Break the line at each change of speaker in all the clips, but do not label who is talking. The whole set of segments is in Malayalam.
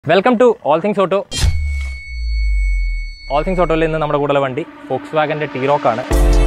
Welcome to all things auto all things ഓട്ടോയിൽ ഇന്ന് നമ്മുടെ കൂടെയുള്ള വണ്ടി ഫോക്സ് വാഗൻ്റെ ടീറോക്ക് ആണ്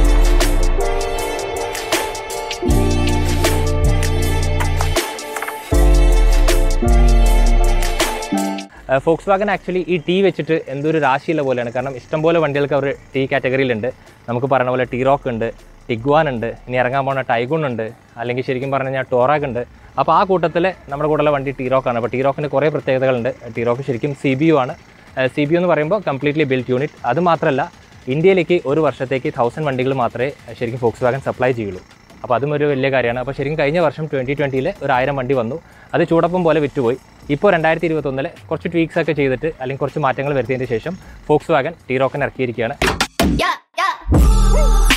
ഫോക്സ് വാഗൻ ആക്ച്വലി ഈ ടീ വെച്ചിട്ട് എന്തൊരു രാശിയുള്ള പോലെയാണ് കാരണം ഇഷ്ടംപോലെ വണ്ടികൾക്ക് അവർ ടീ കാറ്റഗറിയിലുണ്ട് നമുക്ക് പറഞ്ഞ പോലെ ടീറോക്ക് ഉണ്ട് ടിഗ്വാൻ ഉണ്ട് ഇനി ഇറങ്ങാൻ പോകുന്ന ടൈഗുൺ ഉണ്ട് അല്ലെങ്കിൽ ശരിക്കും പറഞ്ഞു കഴിഞ്ഞാൽ ടോറാഗ് ഉണ്ട് അപ്പോൾ ആ കൂട്ടത്തിൽ നമ്മുടെ കൂടെയുള്ള വണ്ടി ടീറോക്കാണ് അപ്പോൾ ടീറോക്കിന് കുറേ പ്രത്യേകതകളുണ്ട് ടീറോക്ക് ശരിക്കും സി ബി യു ആണ് സി ബി യു എന്ന് പറയുമ്പോൾ കംപ്ലീറ്റ്ലി ബിൽറ്റ് യൂണിറ്റ് അത് മാത്രമല്ല ഇന്ത്യയിലേക്ക് ഒരു വർഷത്തേക്ക് തൗസൻഡ് വണ്ടികൾ മാത്രമേ ശരിക്കും ഫോക്സ് വാഗൻ സപ്ലൈ ചെയ്യുള്ളൂ അപ്പോൾ അതും ഒരു വലിയ കാര്യമാണ് അപ്പോൾ ശരിക്കും കഴിഞ്ഞ വർഷം ട്വൻറ്റി ട്വൻറ്റിയിൽ ഒരു ആയിരം വണ്ടി വന്നു അത് ചൂടപ്പം പോലെ വിറ്റുപോയി ഇപ്പോൾ രണ്ടായിരത്തി ഇരുപത്തൊന്നിൽ കുറച്ച് ട്വീക്സ് ഒക്കെ ചെയ്തിട്ട് അല്ലെങ്കിൽ കുറച്ച് മാറ്റങ്ങൾ വരുത്തിയതിന് ശേഷം ഫോക്സ് വാഗൻ ടീറോക്കൻ ഇറക്കിയിരിക്കുകയാണ്
Yeah, yeah.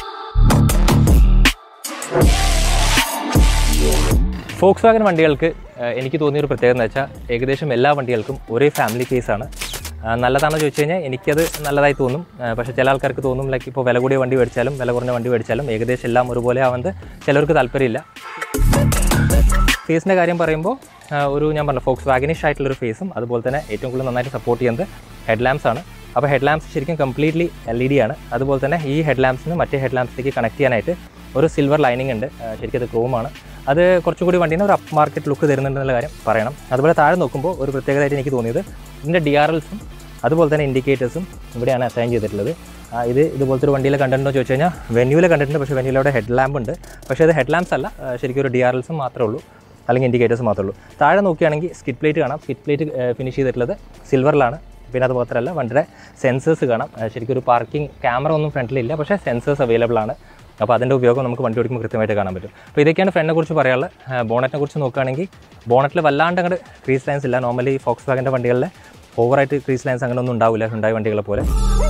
ഫോക്സ് വാഗൻ വണ്ടികൾക്ക് ഏഹ്, എനിക്ക് തോന്നിയ ഒരു പ്രത്യേകത എന്ന് വെച്ചാൽ ഏകദേശം എല്ലാ വണ്ടികൾക്കും ഒരേ ഫാമിലി കേസാണ് നല്ലതാണെന്ന് ചോദിച്ചു കഴിഞ്ഞാൽ എനിക്കത് നല്ലതായി തോന്നും ഏഹ്, പക്ഷേ ചില ആൾക്കാർക്ക് തോന്നും ലൈക്ക് ഇപ്പോൾ വില കൂടിയ വണ്ടി മേടിച്ചാലും വില കുറഞ്ഞ വണ്ടി മേടിച്ചാലും ഏകദേശം എല്ലാം ഒരുപോലെ ആവുന്നത് ചിലർക്ക് താല്പര്യമില്ല ഫേസിൻ്റെ കാര്യം പറയുമ്പോൾ ആ, ഒരു ഞാൻ പറഞ്ഞ ഫോക്സ് വാഗനിഷ് ആയിട്ടുള്ളൊരു ഫേസും അതുപോലെ തന്നെ ഏറ്റവും കൂടുതൽ നന്നായിട്ട് സപ്പോർട്ട് ചെയ്യുന്നത് ഹെഡ് ലാംപ്സ് ആണ് അപ്പോൾ ഹെഡ് ലാംപ്സ് ശരിക്കും കംപ്ലീറ്റ്ലി എൽ ഇ ഡി ആണ് അതുപോലെ തന്നെ ഈ ഹെഡ് ലാംപ്സിന് മറ്റേ ഹെഡ് ലാംപ്സിലേക്ക് കണക്ട് ചെയ്യാനായിട്ട് ഒരു സിൽവർ ലൈനിങ് ഉണ്ട് ആ, ശരിക്കും അത് ക്രോമാണ് അത് കുറച്ചും കൂടി വണ്ടീനെ ഒരു അപ്പ് മാർക്കറ്റ് ലുക്ക് തരുന്നുണ്ടെന്നുള്ള കാര്യം പറയണം അതുപോലെ താഴെ നോക്കുമ്പോൾ ഒരു പ്രത്യേകതയായിട്ട് എനിക്ക് തോന്നിയത് ഇതിൻ്റെ ഡി ആർ എൽസും അതുപോലെ തന്നെ ഇൻഡിക്കേറ്റേഴ്സും ഇവിടെയാണ് അസൈൻ ചെയ്തിട്ടുള്ളത് ആ, ഇത് ഇതുപോലത്തെ ഒരു വണ്ടിയിൽ കണ്ടിട്ടുണ്ടോ ചോദിച്ചു കഴിഞ്ഞാൽ വെന്യൂവിൽ കണ്ടിട്ടുണ്ട് പക്ഷേ വെന്യൂവിൽ അവിടെ ഹെഡ് ലാമ്പ് ഉണ്ട് പക്ഷേ അത് ഹെഡ് ലാംപ്സ് അല്ല ആ, ശരിക്കും ഒരു ഡി ആർ എൽസും മാത്രമേ ഉള്ളൂ അല്ലെങ്കിൽ ഇൻഡിക്കേറ്റേഴ്സ് മാത്രമേ ഉള്ളൂ താഴെ നോക്കുകയാണെങ്കിൽ സ്കിറ്റ് പ്ലേറ്റ് കാണാം സ്കിറ്റ് പ്ലേറ്റ് ഫിനിഷ് ചെയ്തിട്ടുള്ളത് സിൽവറിലാണ് പിന്നെ അത് മാത്രമല്ല വണ്ടിയുടെ സെൻസേഴ്സ് കാണാം ആ, ശരിക്കും ഒരു പാർക്കിംഗ് ക്യാമറ ഒന്നും ഫ്രണ്ടിലില്ല പക്ഷേ സെൻസേഴ്സ് അവൈലബിൾ ആണ് അപ്പോൾ അതിൻ്റെ ഉപയോഗം നമുക്ക് വണ്ടി ഓടിക്കുമ്പോൾ കൃത്യമായിട്ട് കാണാൻ പറ്റും അപ്പോൾ ഇതൊക്കെയാണ് ഫ്രണ്ടിനെ കുറിച്ച് പറയാനുള്ളത് ബോണറ്റിനെ കുറിച്ച് നോക്കുകയാണെങ്കിൽ ബോണറ്റിൽ വല്ലാണ്ട് അങ്ങോട്ട് ക്രീസ് ലൈൻസ് ഇല്ല നോർമലി ഫോക്സ് വാഗൻ്റെ വണ്ടികളിൽ ഓവറായിട്ട് ക്രീസ് ലൈൻസ് അങ്ങനെ ഒന്നും ഉണ്ടാവില്ല ഉണ്ടായ വണ്ടികളെ പോലെ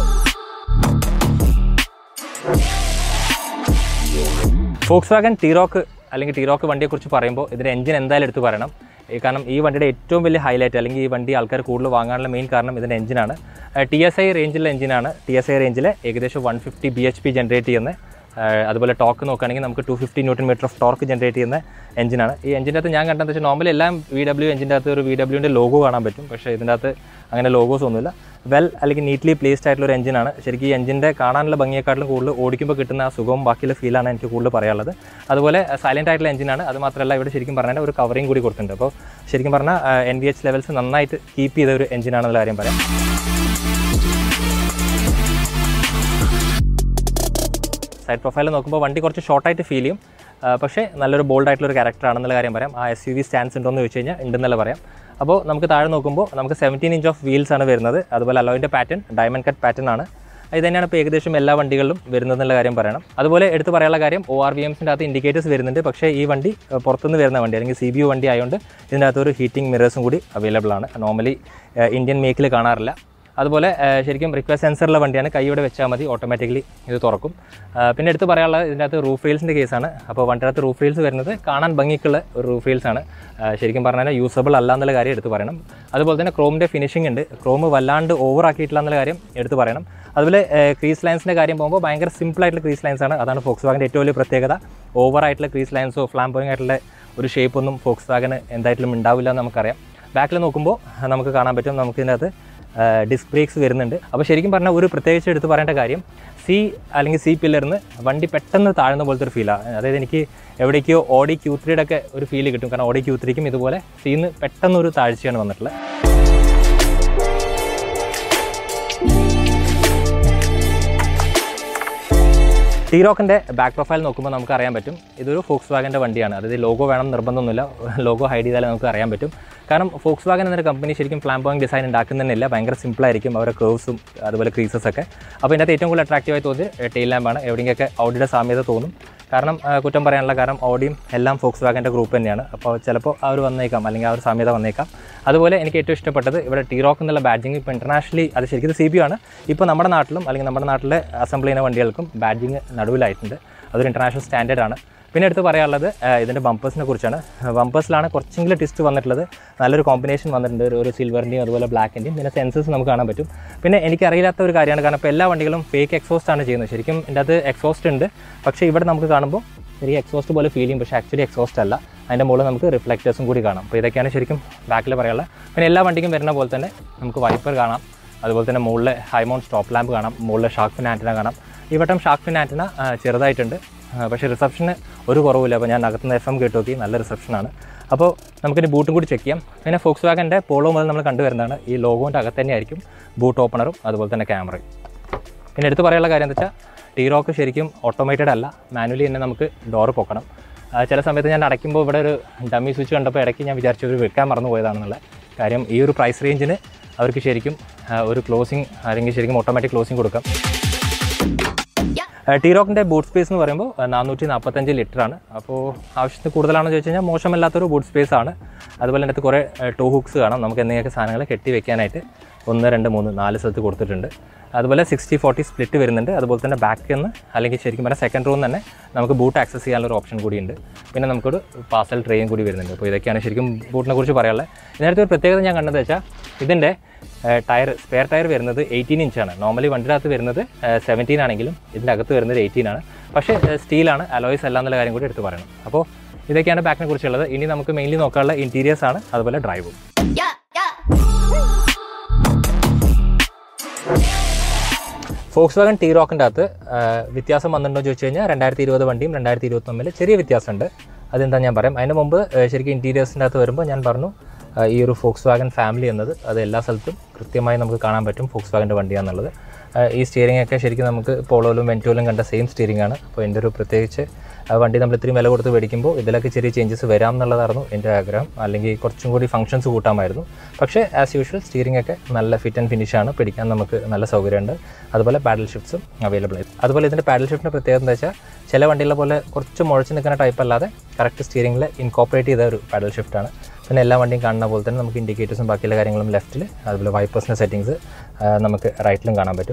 ഫോക്സ് വാഗൻ ടീറോക്ക് അല്ലെങ്കിൽ ടീറോക്ക് വണ്ടിയെക്കുറിച്ച് പറയുമ്പോൾ ഇതിൻ്റെ എഞ്ചിൻ എന്തായാലും എടുത്ത് പറയണം ഈ കാരണം ഈ വണ്ടിയുടെ ഏറ്റവും വലിയ ഹൈലൈറ്റ് അല്ലെങ്കിൽ ഈ വണ്ടി ആൾക്കാർ കൂടുതൽ വാങ്ങാനുള്ള മെയിൻ കാരണം ഇതിൻ്റെ എഞ്ചിനാണ് ടി എസ് ഐ റേഞ്ചിലെ എഞ്ചിനാണ് ടി എസ് ഐ റേഞ്ചിൽ ഏകദേശം one fifty B H P generate ചെയ്യുന്ന ഏഹ് അതുപോലെ ടോർക്ക് നോക്കുകയാണെങ്കിൽ നമുക്ക് two fifty newton meter of torque generate ചെയ്യുന്ന എഞ്ചിനാണ് ഈ എഞ്ചിൻ്റെ അകത്ത് ഞാൻ കണ്ടതെന്ന് വെച്ചാൽ നോർമലി എല്ലാം വി ഡബ്ല്യു എഞ്ചിൻ്റെ അകത്ത് ഒരു വി ഡബ്ല്യുവിൻ്റെ ലോഗോ കാണാൻ പറ്റും പക്ഷേ ഇതിൻ്റെ അകത്ത് അങ്ങനെ ലോഗോസ് ഒന്നുമില്ല വെൽ അല്ലെങ്കിൽ നീറ്റ്ലി പ്ലേസ്ഡ് ആയിട്ടുള്ള ഒരു എഞ്ചിനാണ് ശരിക്കും ഈ എഞ്ചിൻ്റെ കാണാനുള്ള ഭംഗിയെക്കാട്ടിലും കൂടുതൽ ഓടിക്കുമ്പോൾ കിട്ടുന്ന ആ സുഖവും ബാക്കിയുള്ള ഫീലാണ് എനിക്ക് കൂടുതൽ പറയാനുള്ളത് അതുപോലെ സൈലൻ്റ് ആയിട്ടുള്ള എഞ്ചിനാണ് അത് മാത്രമല്ല ഇവിടെ ശരിക്കും പറഞ്ഞാൽ ഒരു കവറിങ് കൂടി കൊടുത്തിട്ടുണ്ട് അപ്പോൾ ശരിക്കും പറഞ്ഞാൽ എൻ വി എച്ച് ലെവൽസ് നന്നായിട്ട് കീപ്പ് ചെയ്ത ഒരു എഞ്ചിനാണെന്നുള്ള കാര്യം പറയാം സൈഡ് പ്രൊഫൈൽ നോക്കുമ്പോൾ വണ്ടി കുറച്ച് ഷോർട്ടായിട്ട് ഫീൽ ചെയ്യും ആ, പക്ഷേ നല്ലൊരു ബോൾഡ് ആയിട്ടുള്ള ഒരു ക്യാരക്ടർ ആണെന്നുള്ള കാര്യം പറയാം ആ എസ് യു വി സ്റ്റാൻഡ്സ് ഉണ്ടോ എന്ന് ചോദിച്ചു കഴിഞ്ഞാൽ ഉണ്ടെന്നല്ല പറയാം അപ്പോൾ നമുക്ക് താഴെ നോക്കുമ്പോൾ നമുക്ക് സെവൻറ്റീൻ ഇഞ്ച് ഓഫ് വീൽസ് ആണ് വരുന്നത് അതുപോലെ അലോയിൻ്റെ പാറ്റേൺ ഡയമണ്ട് കട്ട് പാറ്റേൺ ആണ് ഇത് തന്നെയാണ് ഇപ്പോൾ ഏകദേശം എല്ലാ വണ്ടികളിലും വരുന്നതെന്നുള്ള കാര്യം പറയണം അതുപോലെ എടുത്ത് പറയാനുള്ള കാര്യം ഒ ആർ വി എംസിൻ്റെ അകത്ത് ഇൻഡിക്കേറ്റേഴ്സ് വരുന്നുണ്ട് പക്ഷേ ഈ വണ്ടി ആ, പുറത്തുനിന്ന് വരുന്ന വണ്ടി അല്ലെങ്കിൽ സി ബി യു വണ്ടി ആയതുകൊണ്ട് ഇതിൻ്റെ അകത്ത് ഒരു ഹീറ്റിംഗ് മിറേഴ്സും കൂടി അവൈലബിൾ ആണ് നോർമലി ഇന്ത്യൻ മേക്കിൽ കാണാറില്ല അതുപോലെ ആ, ശരിക്കും റിക്വസ്റ്റ് സെൻസറുള്ള വണ്ടിയാണ് കൈയോടെ വെച്ചാൽ മതി ഓട്ടോമാറ്റിക്കലി ഇത് തുറക്കും ആ, പിന്നെ എടുത്ത് പറയാനുള്ളത് ഇതിൻ്റെ അകത്ത് റൂഫ് റീൽസിൻ്റെ കേസാണ് അപ്പോൾ വണ്ടിയുടെ അകത്ത് റൂഫ് റീൽസ് വരുന്നത് കാണാൻ ഭംഗിക്കുള്ള ഒരു റൂഫ് റീൽസ് ആണ് ആ, ശരിക്കും പറഞ്ഞാൽ യൂസബിൾ അല്ല എന്നുള്ള കാര്യം എടുത്ത് പറയണം അതുപോലെ തന്നെ ക്രോമിൻ്റെ ഫിനിഷിംഗ് ഉണ്ട് ക്രോം വല്ലാണ്ട് ഓവർ ആക്കിയിട്ടില്ല എന്നുള്ള കാര്യം എടുത്ത് പറയണം അതുപോലെ ക്രീസ് ലൈൻസിൻ്റെ കാര്യം പോകുമ്പോൾ ഭയങ്കര സിമ്പിൾ ആയിട്ടുള്ള ക്രീസ് ലൈൻസ് ആണ് അതാണ് ഫോക്സ് വാഗൻ്റെ ഏറ്റവും വലിയ പ്രത്യേകത ഓവർ ആയിട്ടുള്ള ക്രീസ് ലൈൻസോ ഫ്ലാംബോയിങ് ആയിട്ടുള്ള ഒരു ഷേപ്പൊന്നും ഫോക്സ് വാഗന് എന്തായിട്ടും ഉണ്ടാവില്ല എന്ന് നമുക്കറിയാം ബാക്കിൽ നോക്കുമ്പോൾ നമുക്ക് കാണാൻ പറ്റും നമുക്ക് ഇതിനകത്ത് ഡിസ്ക് ബ്രേക്സ് വരുന്നുണ്ട് അപ്പോൾ ശരിക്കും പറഞ്ഞാൽ ഒരു പ്രത്യേകിച്ച് എടുത്ത് പറയേണ്ട കാര്യം സി അല്ലെങ്കിൽ സി പില്ലറിന് വണ്ടി പെട്ടെന്ന് താഴ്ന്ന പോലത്തെ ഒരു ഫീലാണ് അതായത് എനിക്ക് എവിടേക്കോ ഓടി ക്യൂ ത്രീയുടെ ഒക്കെ ഒരു ഫീൽ കിട്ടും കാരണം ഓടി ക്യൂ ത്രീക്കും ഇതുപോലെ സീന്ന് പെട്ടെന്നൊരു താഴ്ചയാണ് വന്നിട്ടുള്ളത് ടീറോക്കിൻ്റെ ബാക്ക് പ്രൊഫൈൽ നോക്കുമ്പോൾ നമുക്ക് അറിയാൻ പറ്റും ഇതൊരു ഫോക്സ് വാഗൻ്റെ വണ്ടിയാണ് അതായത് ലോഗോ വേണം നിർബന്ധമൊന്നുമില്ല ലോഗോ ഹൈഡ് ചെയ്താലേ നമുക്ക് അറിയാൻ പറ്റും കാരണം ഫോക്സ് വാഗൻ എന്നൊരു കമ്പനി ശരിക്കും ഫ്ലാംബോയിങ് ഡിസൈൻ ഉണ്ടാക്കുന്നതന്നെയില്ല ഭയങ്കര സിമ്പിളായിരിക്കും അവരുടെ കേർവ്സും അതുപോലെ ക്രീസസ് ഒക്കെ അപ്പോൾ ഇതിനകത്ത് ഏറ്റവും കൂടുതൽ അട്രാക്റ്റീവായി തോന്നിയത് ടെയിൽ ലാമ്പാണ് എവിടെയെങ്കിലൊക്കെ ഔഡിയുടെ സാമ്യത തോന്നും കാരണം ആ, കുറ്റം പറയാനുള്ള കാരണം ഓഡിയും എല്ലാം ഫോക്സ് വാഗൻ്റെ ഗ്രൂപ്പ് തന്നെയാണ് അപ്പോൾ ചിലപ്പോൾ ആ ഒരു വന്നേക്കാം അല്ലെങ്കിൽ ആ ഒരു സാമ്യത വന്നേക്കാം അതുപോലെ എനിക്ക് ഏറ്റവും ഇഷ്ടപ്പെട്ടത് ഇവിടെ ടീറോക്ക് എന്നുള്ള ബാഡ്ജിങ് ഇപ്പോൾ ഇൻ്റർനാഷണലി അത് ശരിക്കും സി ബി ആണ് ഇപ്പോൾ നമ്മുടെ നാട്ടിലും അല്ലെങ്കിൽ നമ്മുടെ നാട്ടിലെ അസംബ്ലി ചെയ്യുന്ന വണ്ടികൾക്കും ബാഡ്ജിങ് നടുവിലായിട്ടുണ്ട് അതൊരു ഇൻ്റർനാഷണൽ സ്റ്റാൻഡേർഡ് ആണ് പിന്നെ എടുത്ത് പറയാനുള്ളത് ആ, ഇതിൻ്റെ ബമ്പേഴ്സിനെ കുറിച്ചാണ് ബമ്പേഴ്സിലാണ് കുറച്ചെങ്കിലും ട്വിസ്റ്റ് വന്നിട്ടുള്ളത് നല്ലൊരു കോമ്പിനേഷൻ വന്നിട്ടുണ്ട് ഒരു- ഒരു സിൽവറിൻ്റെയും അതുപോലെ ബ്ലാക്കിൻ്റെയും പിന്നെ സെൻസേഴ്സ് നമുക്ക് കാണാൻ പറ്റും പിന്നെ എനിക്കറിയില്ലാത്ത ഒരു കാര്യമാണ് കാരണം ഇപ്പോൾ എല്ലാ വണ്ടികളും ഫേക്ക് എക്സോസ്റ്റ് ആണ് ചെയ്യുന്നത് ശരിക്കും ഇതിൻ്റെ അത് എക്സോസ്റ്റ് ഉണ്ട് പക്ഷേ ഇവിടെ നമുക്ക് കാണുമ്പോൾ ചെറിയ എക്സോസ്റ്റ് പോലെ ഫീൽ ചെയ്യും പക്ഷേ ആക്ച്വലി എക്സോസ്റ്റ് അല്ല അതിൻ്റെ മുകളിൽ നമുക്ക് റിഫ്ലക്റ്റേഴ്സും കൂടി കാണാം അപ്പോൾ ഇതൊക്കെയാണ് ശരിക്കും ബാക്കിൽ പറയാനുള്ളത് പിന്നെ എല്ലാ വണ്ടിക്കും വരുന്ന പോലെ തന്നെ നമുക്ക് വൈപ്പർ കാണാം അതുപോലെ തന്നെ മുകളിൽ ഹൈമൗണ്ട് സ്റ്റോപ്പ് ലാമ്പ് കാണാം മുകളിൽ ഷാർക്ക് ഫിൻ ആൻറ്റിന കാണാം ഈ വട്ടം ഷാർക്ക് ഫിൻ ആൻറ്റിന ആ, ചെറുതായിട്ടുണ്ട് ആ, പക്ഷേ റിസപ്ഷന് ഒരു കുറവില്ല അപ്പോൾ ഞാൻ അകത്തുനിന്ന് എഫ് എം കേട്ട് നോക്കി നല്ല റിസപ്ഷനാണ് അപ്പോൾ നമുക്കിനി ബൂട്ടും കൂടി ചെക്ക് ചെയ്യാം പിന്നെ ഫോക്സ് വാഗൻ്റെ പോളോ മുതൽ നമ്മൾ കണ്ടുവരുന്നതാണ് ഈ ലോഗോൻ്റെ അകത്ത് തന്നെയായിരിക്കും ബൂട്ട് ഓപ്പണറും അതുപോലെ തന്നെ ക്യാമറയും പിന്നെ എടുത്ത് പറയാനുള്ള കാര്യം എന്താ വെച്ചാൽ ടീ റോക്ക് ശരിക്കും ഓട്ടോമേറ്റഡ് അല്ല മാനുവലി തന്നെ നമുക്ക് ഡോറ് പൊക്കണം ആ, ചില സമയത്ത് ഞാൻ അടയ്ക്കുമ്പോൾ ഇവിടെ ഒരു ഡമ്മി സ്വിച്ച് കണ്ടപ്പോൾ ഇടയ്ക്ക് ഞാൻ വിചാരിച്ചു ഒരു വെക്കാൻ മറന്നു പോയതാണെന്നുള്ള കാര്യം ഈ ഒരു പ്രൈസ് റേഞ്ചിന് അവർക്ക് ശരിക്കും ആ, ഒരു ക്ലോസിങ് അല്ലെങ്കിൽ ശരിക്കും ഓട്ടോമാറ്റിക് ക്ലോസിങ് കൊടുക്കാം ടി റോക്കിൻ്റെ ബൂട്ട് സ്പേസ് എന്ന് പറയുമ്പോൾ നാനൂറ്റി നാൽപ്പത്തഞ്ച് ലിറ്റർ ആണ് അപ്പോൾ ആവശ്യത്തിന് കൂടുതലാണെന്ന് ചോദിച്ചു കഴിഞ്ഞാൽ മോശമല്ലാത്തൊരു ബൂട്ട് സ്പേസ് ആണ് അതുപോലെ അതിനകത്ത് കുറേ ടൂ ഹുക്സ് കാണാം നമുക്ക് എന്തെങ്കിലുമൊക്കെ സാധനങ്ങൾ കെട്ടി വെക്കാനായിട്ട് ഒന്ന് രണ്ട് മൂന്ന് നാല് സ്ഥലത്ത് കൊടുത്തിട്ടുണ്ട് അതുപോലെ സിക്സ്റ്റി ഫോർട്ടി സ്പ്ലിറ്റ് വരുന്നുണ്ട് അതുപോലെ തന്നെ ബാക്കിൽ നിന്ന് അല്ലെങ്കിൽ ശരിക്കും പറഞ്ഞാൽ സെക്കൻഡ് റൂം തന്നെ നമുക്ക് ബൂട്ട് ആക്സസ് ചെയ്യാനുള്ള ഒരു ഓപ്ഷൻ കൂടിയുണ്ട് പിന്നെ നമുക്കൊരു പാസൽ ട്രെയിൻ കൂടി വരുന്നുണ്ട് അപ്പോൾ ഇതൊക്കെയാണ് ശരിക്കും ബൂട്ടിനെ കുറിച്ച് പറയാനുള്ളത് ഇതിനകത്ത് ഒരു പ്രത്യേകത ഞാൻ കണ്ടത് വെച്ചാൽ ഇതിൻ്റെ ടയർ സ്പെയർ ടയർ വരുന്നത് എയ്റ്റീൻ ഇഞ്ചാണ് നോർമലി വണ്ടിയുടെ അകത്ത് വരുന്നത് സെവൻറ്റീൻ ആണെങ്കിലും ഇതിൻ്റെ അകത്ത് വരുന്നത് എയ്റ്റീൻ ആണ് പക്ഷേ സ്റ്റീലാണ് അലോയ്സ് അല്ല എന്നുള്ള കാര്യം കൂടി എടുത്ത് പറയണം അപ്പോൾ ഇതൊക്കെയാണ് ബാക്കിനെ കുറിച്ചുള്ളത് ഇനി നമുക്ക് മെയിൻലി നോക്കാനുള്ള ഇൻറ്റീരിയേഴ്സ് ആണ് അതുപോലെ ഡ്രൈവും
Yeah, yeah.
Volkswagen T റോക്കിൻ്റെ അകത്ത് ആ, വ്യത്യാസം വന്നിട്ടുണ്ടോ എന്ന് ചോദിച്ചു കഴിഞ്ഞാൽ രണ്ടായിരത്തി ഇരുപത് വണ്ടിയും രണ്ടായിരത്തി ഇരുപത്തി തമ്മിൽ ചെറിയ വ്യത്യാസമുണ്ട് അതെന്താ ഞാൻ പറയാം അതിന് മുമ്പ് ആ, ശരിക്കും ഇൻറ്റീരിയേഴ്സിൻ്റെ അകത്ത് വരുമ്പോൾ ഞാൻ പറഞ്ഞു ആ, ഈ ഒരു ഫോക്സ് വാഗൺ ഫാമിലി എന്നത് അത് എല്ലാ സ്ഥലത്തും കൃത്യമായി നമുക്ക് കാണാൻ പറ്റും ഫോക്സ് വാഗൻ്റെ വണ്ടിയാണെന്നുള്ളത് ആ, ഈ സ്റ്റിയറിംഗ് ഒക്കെ ശരിക്കും നമുക്ക് പോളോയിലും വെൻറ്റോയിലും കണ്ട സെയിം സ്റ്റിയറിംഗ് ആണ് അപ്പോൾ എൻ്റെ ഒരു പ്രത്യേകിച്ച് ആ വണ്ടി നമ്മൾ ഇത്രയും വില കൊടുത്ത് മേടിക്കുമ്പോൾ ഇതിലൊക്കെ ചെറിയ ചേഞ്ചസ് വരാം എന്നുള്ളതായിരുന്നു എൻ്റെ ആഗ്രഹം അല്ലെങ്കിൽ കുറച്ചും കൂടി ഫംഗ്ഷൻസ് കൂട്ടാമായിരുന്നു പക്ഷേ ആസ് യൂഷ്വൽ സ്റ്റിയറിംഗ് ഒക്കെ നല്ല ഫിറ്റ് ആൻഡ് ഫിനിഷ് ആണ് പിടിക്കാൻ നമുക്ക് നല്ല സൗകര്യമുണ്ട് അതുപോലെ പാഡൽ ഷിഫ്റ്റ്സും അവൈലബിൾ ആയി അതുപോലെ ഇതിൻ്റെ പാഡൽ ഷിഫ്റ്റിൻ്റെ പ്രത്യേകത എന്താ വെച്ചാൽ ചില വണ്ടികളെ പോലെ കുറച്ച് മുഴച്ച് നിൽക്കുന്ന ടൈപ്പ് അല്ലാതെ കറക്റ്റ് സ്റ്റിയറിംഗിൽ ഇൻകോപ്പറേറ്റ് ചെയ്ത ഒരു പാഡൽ ഷിഫ്റ്റാണ് പിന്നെ എല്ലാ വണ്ടിയും കാണുന്ന പോലെ തന്നെ നമുക്ക് ഇൻഡിക്കേറ്റേഴ്സും ബാക്കിയുള്ള കാര്യങ്ങളും ലെഫ്റ്റിൽ അതുപോലെ വൈപ്പേഴ്സിൻ്റെ സെറ്റിങ്സ് നമുക്ക് റൈറ്റിലും കാണാൻ പറ്റും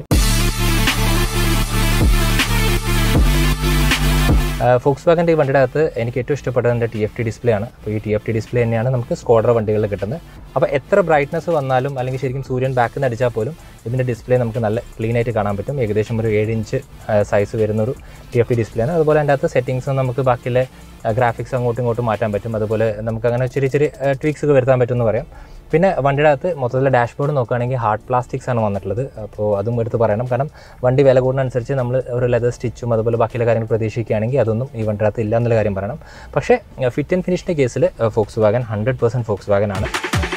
ഫോക്സ് വാഗൻ്റെ ഈ വണ്ടിയുടെ അകത്ത് എനിക്ക് ഏറ്റവും ഇഷ്ടപ്പെട്ടത് എൻ്റെ ടി എഫ് ടി ഡിസ്പ്ലേ ആണ് അപ്പോൾ ഈ ടി എഫ് ടി ഡിസ്പ്ലേ തന്നെയാണ് നമുക്ക് സ്കോഡർ വണ്ടികളിൽ കിട്ടുന്നത് അപ്പോൾ എത്ര ബ്രൈറ്റ്നസ് വന്നാലും അല്ലെങ്കിൽ ശരിക്കും സൂര്യൻ ബാക്കിൽ നിന്ന് അടിച്ചാൽ പോലും ഇതിൻ്റെ ഡിസ്പ്ലേ നമുക്ക് നല്ല ക്ലീൻ ആയിട്ട് കാണാൻ പറ്റും ഏകദേശം ഒരു ഏഴ് ഇഞ്ച് സൈസ് വരുന്നൊരു ടി എഫ് ടി ഡിസ്പ്ലേ ആണ് അതുപോലെ അതിൻ്റെ അകത്ത് സെറ്റിങ്സ് നമുക്ക് ബാക്കിയുള്ള ഗ്രാഫിക്സ് അങ്ങോട്ടും ഇങ്ങോട്ടും മാറ്റാൻ പറ്റും അതുപോലെ നമുക്ക് അങ്ങനെ ചെറിയ ചെറിയ ട്വീക്സ് ഒക്കെ വരുത്താൻ പറ്റും എന്ന് പറയാം പിന്നെ വണ്ടിയുടെ അകത്ത് മൊത്തത്തിലെ ഡാഷ്ബോർഡ് നോക്കുകയാണെങ്കിൽ ഹാർഡ് പ്ലാസ്റ്റിക്സ് ആണ് വന്നിട്ടുള്ളത് അപ്പോൾ അതും എടുത്ത് പറയണം കാരണം വണ്ടി വില കൂടുന്നതനുസരിച്ച് നമ്മൾ ഒരു ലെതർ സ്റ്റിച്ചും അതുപോലെ ബാക്കിയുള്ള കാര്യങ്ങൾ പ്രതീക്ഷിക്കുകയാണെങ്കിൽ അതൊന്നും ഈ വണ്ടിയുടെ അകത്ത് ഇല്ല എന്നുള്ള കാര്യം പറയണം പക്ഷേ ഫിറ്റ് ആൻഡ് ഫിനിഷിൻ്റെ കേസിൽ Volkswagen hundred percent Volkswagen ആണ്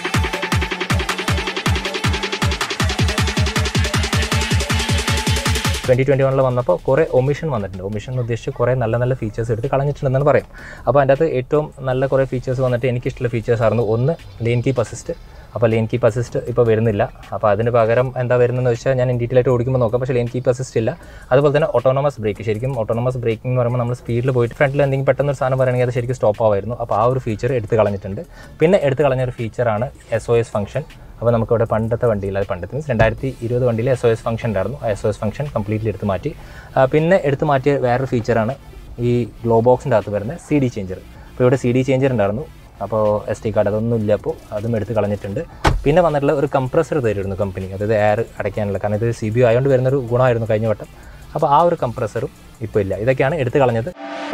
ട്വൻറ്റി ട്വൻറ്റി വണ്ണിൽ വന്നപ്പോൾ കുറേ ഒമിഷൻ വന്നിട്ടുണ്ട് ഒമിഷൻ എന്ന് ഉദ്ദേശിച്ച് കുറേ നല്ല നല്ല ഫീച്ചേഴ്സ് എടുത്ത് കളഞ്ഞിട്ടുണ്ടെന്ന് പറയാം അപ്പോൾ അതിൻ്റെ അകത്ത് ഏറ്റവും നല്ല കുറേ ഫീച്ചേഴ്സ് വന്നിട്ട് എനിക്കിഷ്ടമുള്ള ഫീച്ചേഴ്സ് ആയിരുന്നു ഒന്ന് ലെയിൻ കീപ്പ് അസിസ്റ്റ് അപ്പോൾ ലെയിൻ കീപ്പ് അസിസ്റ്റ് ഇപ്പോൾ വരുന്നില്ല അപ്പോൾ അതിന് പകരം എന്താ വരുന്നതെന്ന് വെച്ചാൽ ഞാൻ ഡീറ്റെയിൽ ആയിട്ട് ഓടിക്കുമ്പോൾ നോക്കാം പക്ഷേ ലെയിൻ കീപ്പ് അസിസ്റ്റ് ഇല്ല അതുപോലെ തന്നെ ഓട്ടോണമസ് ബ്രേക്ക് ശരിക്കും ഓട്ടോണമസ് ബ്രേക്കിംഗ് എന്ന് പറയുമ്പോൾ നമ്മൾ സ്പീഡിൽ പോയിട്ട് ഫ്രണ്ടിൽ എന്തെങ്കിലും പെട്ടെന്ന് ഒരു സാധനം പറയുകയാണെങ്കിൽ അത് ശരിക്കും സ്റ്റോപ്പ് ആവായിരുന്നു അപ്പോൾ ആ ഒരു ഫീച്ചർ എടുത്ത് കളഞ്ഞിട്ടുണ്ട് പിന്നെ എടുത്ത് കളഞ്ഞ ഒരു ഫീച്ചറാണ് എസ് ഒ എസ് ഫംഗ്ഷൻ അപ്പോൾ നമുക്കിവിടെ പണ്ടത്തെ വണ്ടിയിൽ അത് പണ്ടത്തെ മീൻസ് രണ്ടായിരത്തി ഇരുപത് വണ്ടിയിൽ എസ് ഒ എസ് ഫംഗ്ഷൻ ഉണ്ടായിരുന്നു ആ S O S function completely എടുത്ത് മാറ്റി ആ, പിന്നെ എടുത്ത് മാറ്റിയ വേറൊരു ഫീച്ചറാണ് ഈ ഗ്ലോ ബോക്സിൻ്റെ അകത്ത് വരുന്ന സി ഡി ചേഞ്ചർ അപ്പോൾ ഇവിടെ സി ഡി ചേഞ്ചർ ഉണ്ടായിരുന്നു അപ്പോൾ എസ് ടി കാർഡ് അതൊന്നും ഇല്ല അപ്പോൾ അതും എടുത്ത് കളഞ്ഞിട്ടുണ്ട് പിന്നെ വന്നിട്ടുള്ള ഒരു കംപ്രസർ തരുമായിരുന്നു കമ്പനി അതായത് എയർ അടയ്ക്കാനുള്ള കാരണം ഇത് സി ബി ആയതുകൊണ്ട് വരുന്നൊരു ഗുണമായിരുന്നു കഴിഞ്ഞ വട്ടം അപ്പോൾ ആ ഒരു കംപ്രസറും ഇപ്പോൾ ഇല്ല ഇതൊക്കെയാണ് എടുത്ത് കളഞ്ഞത്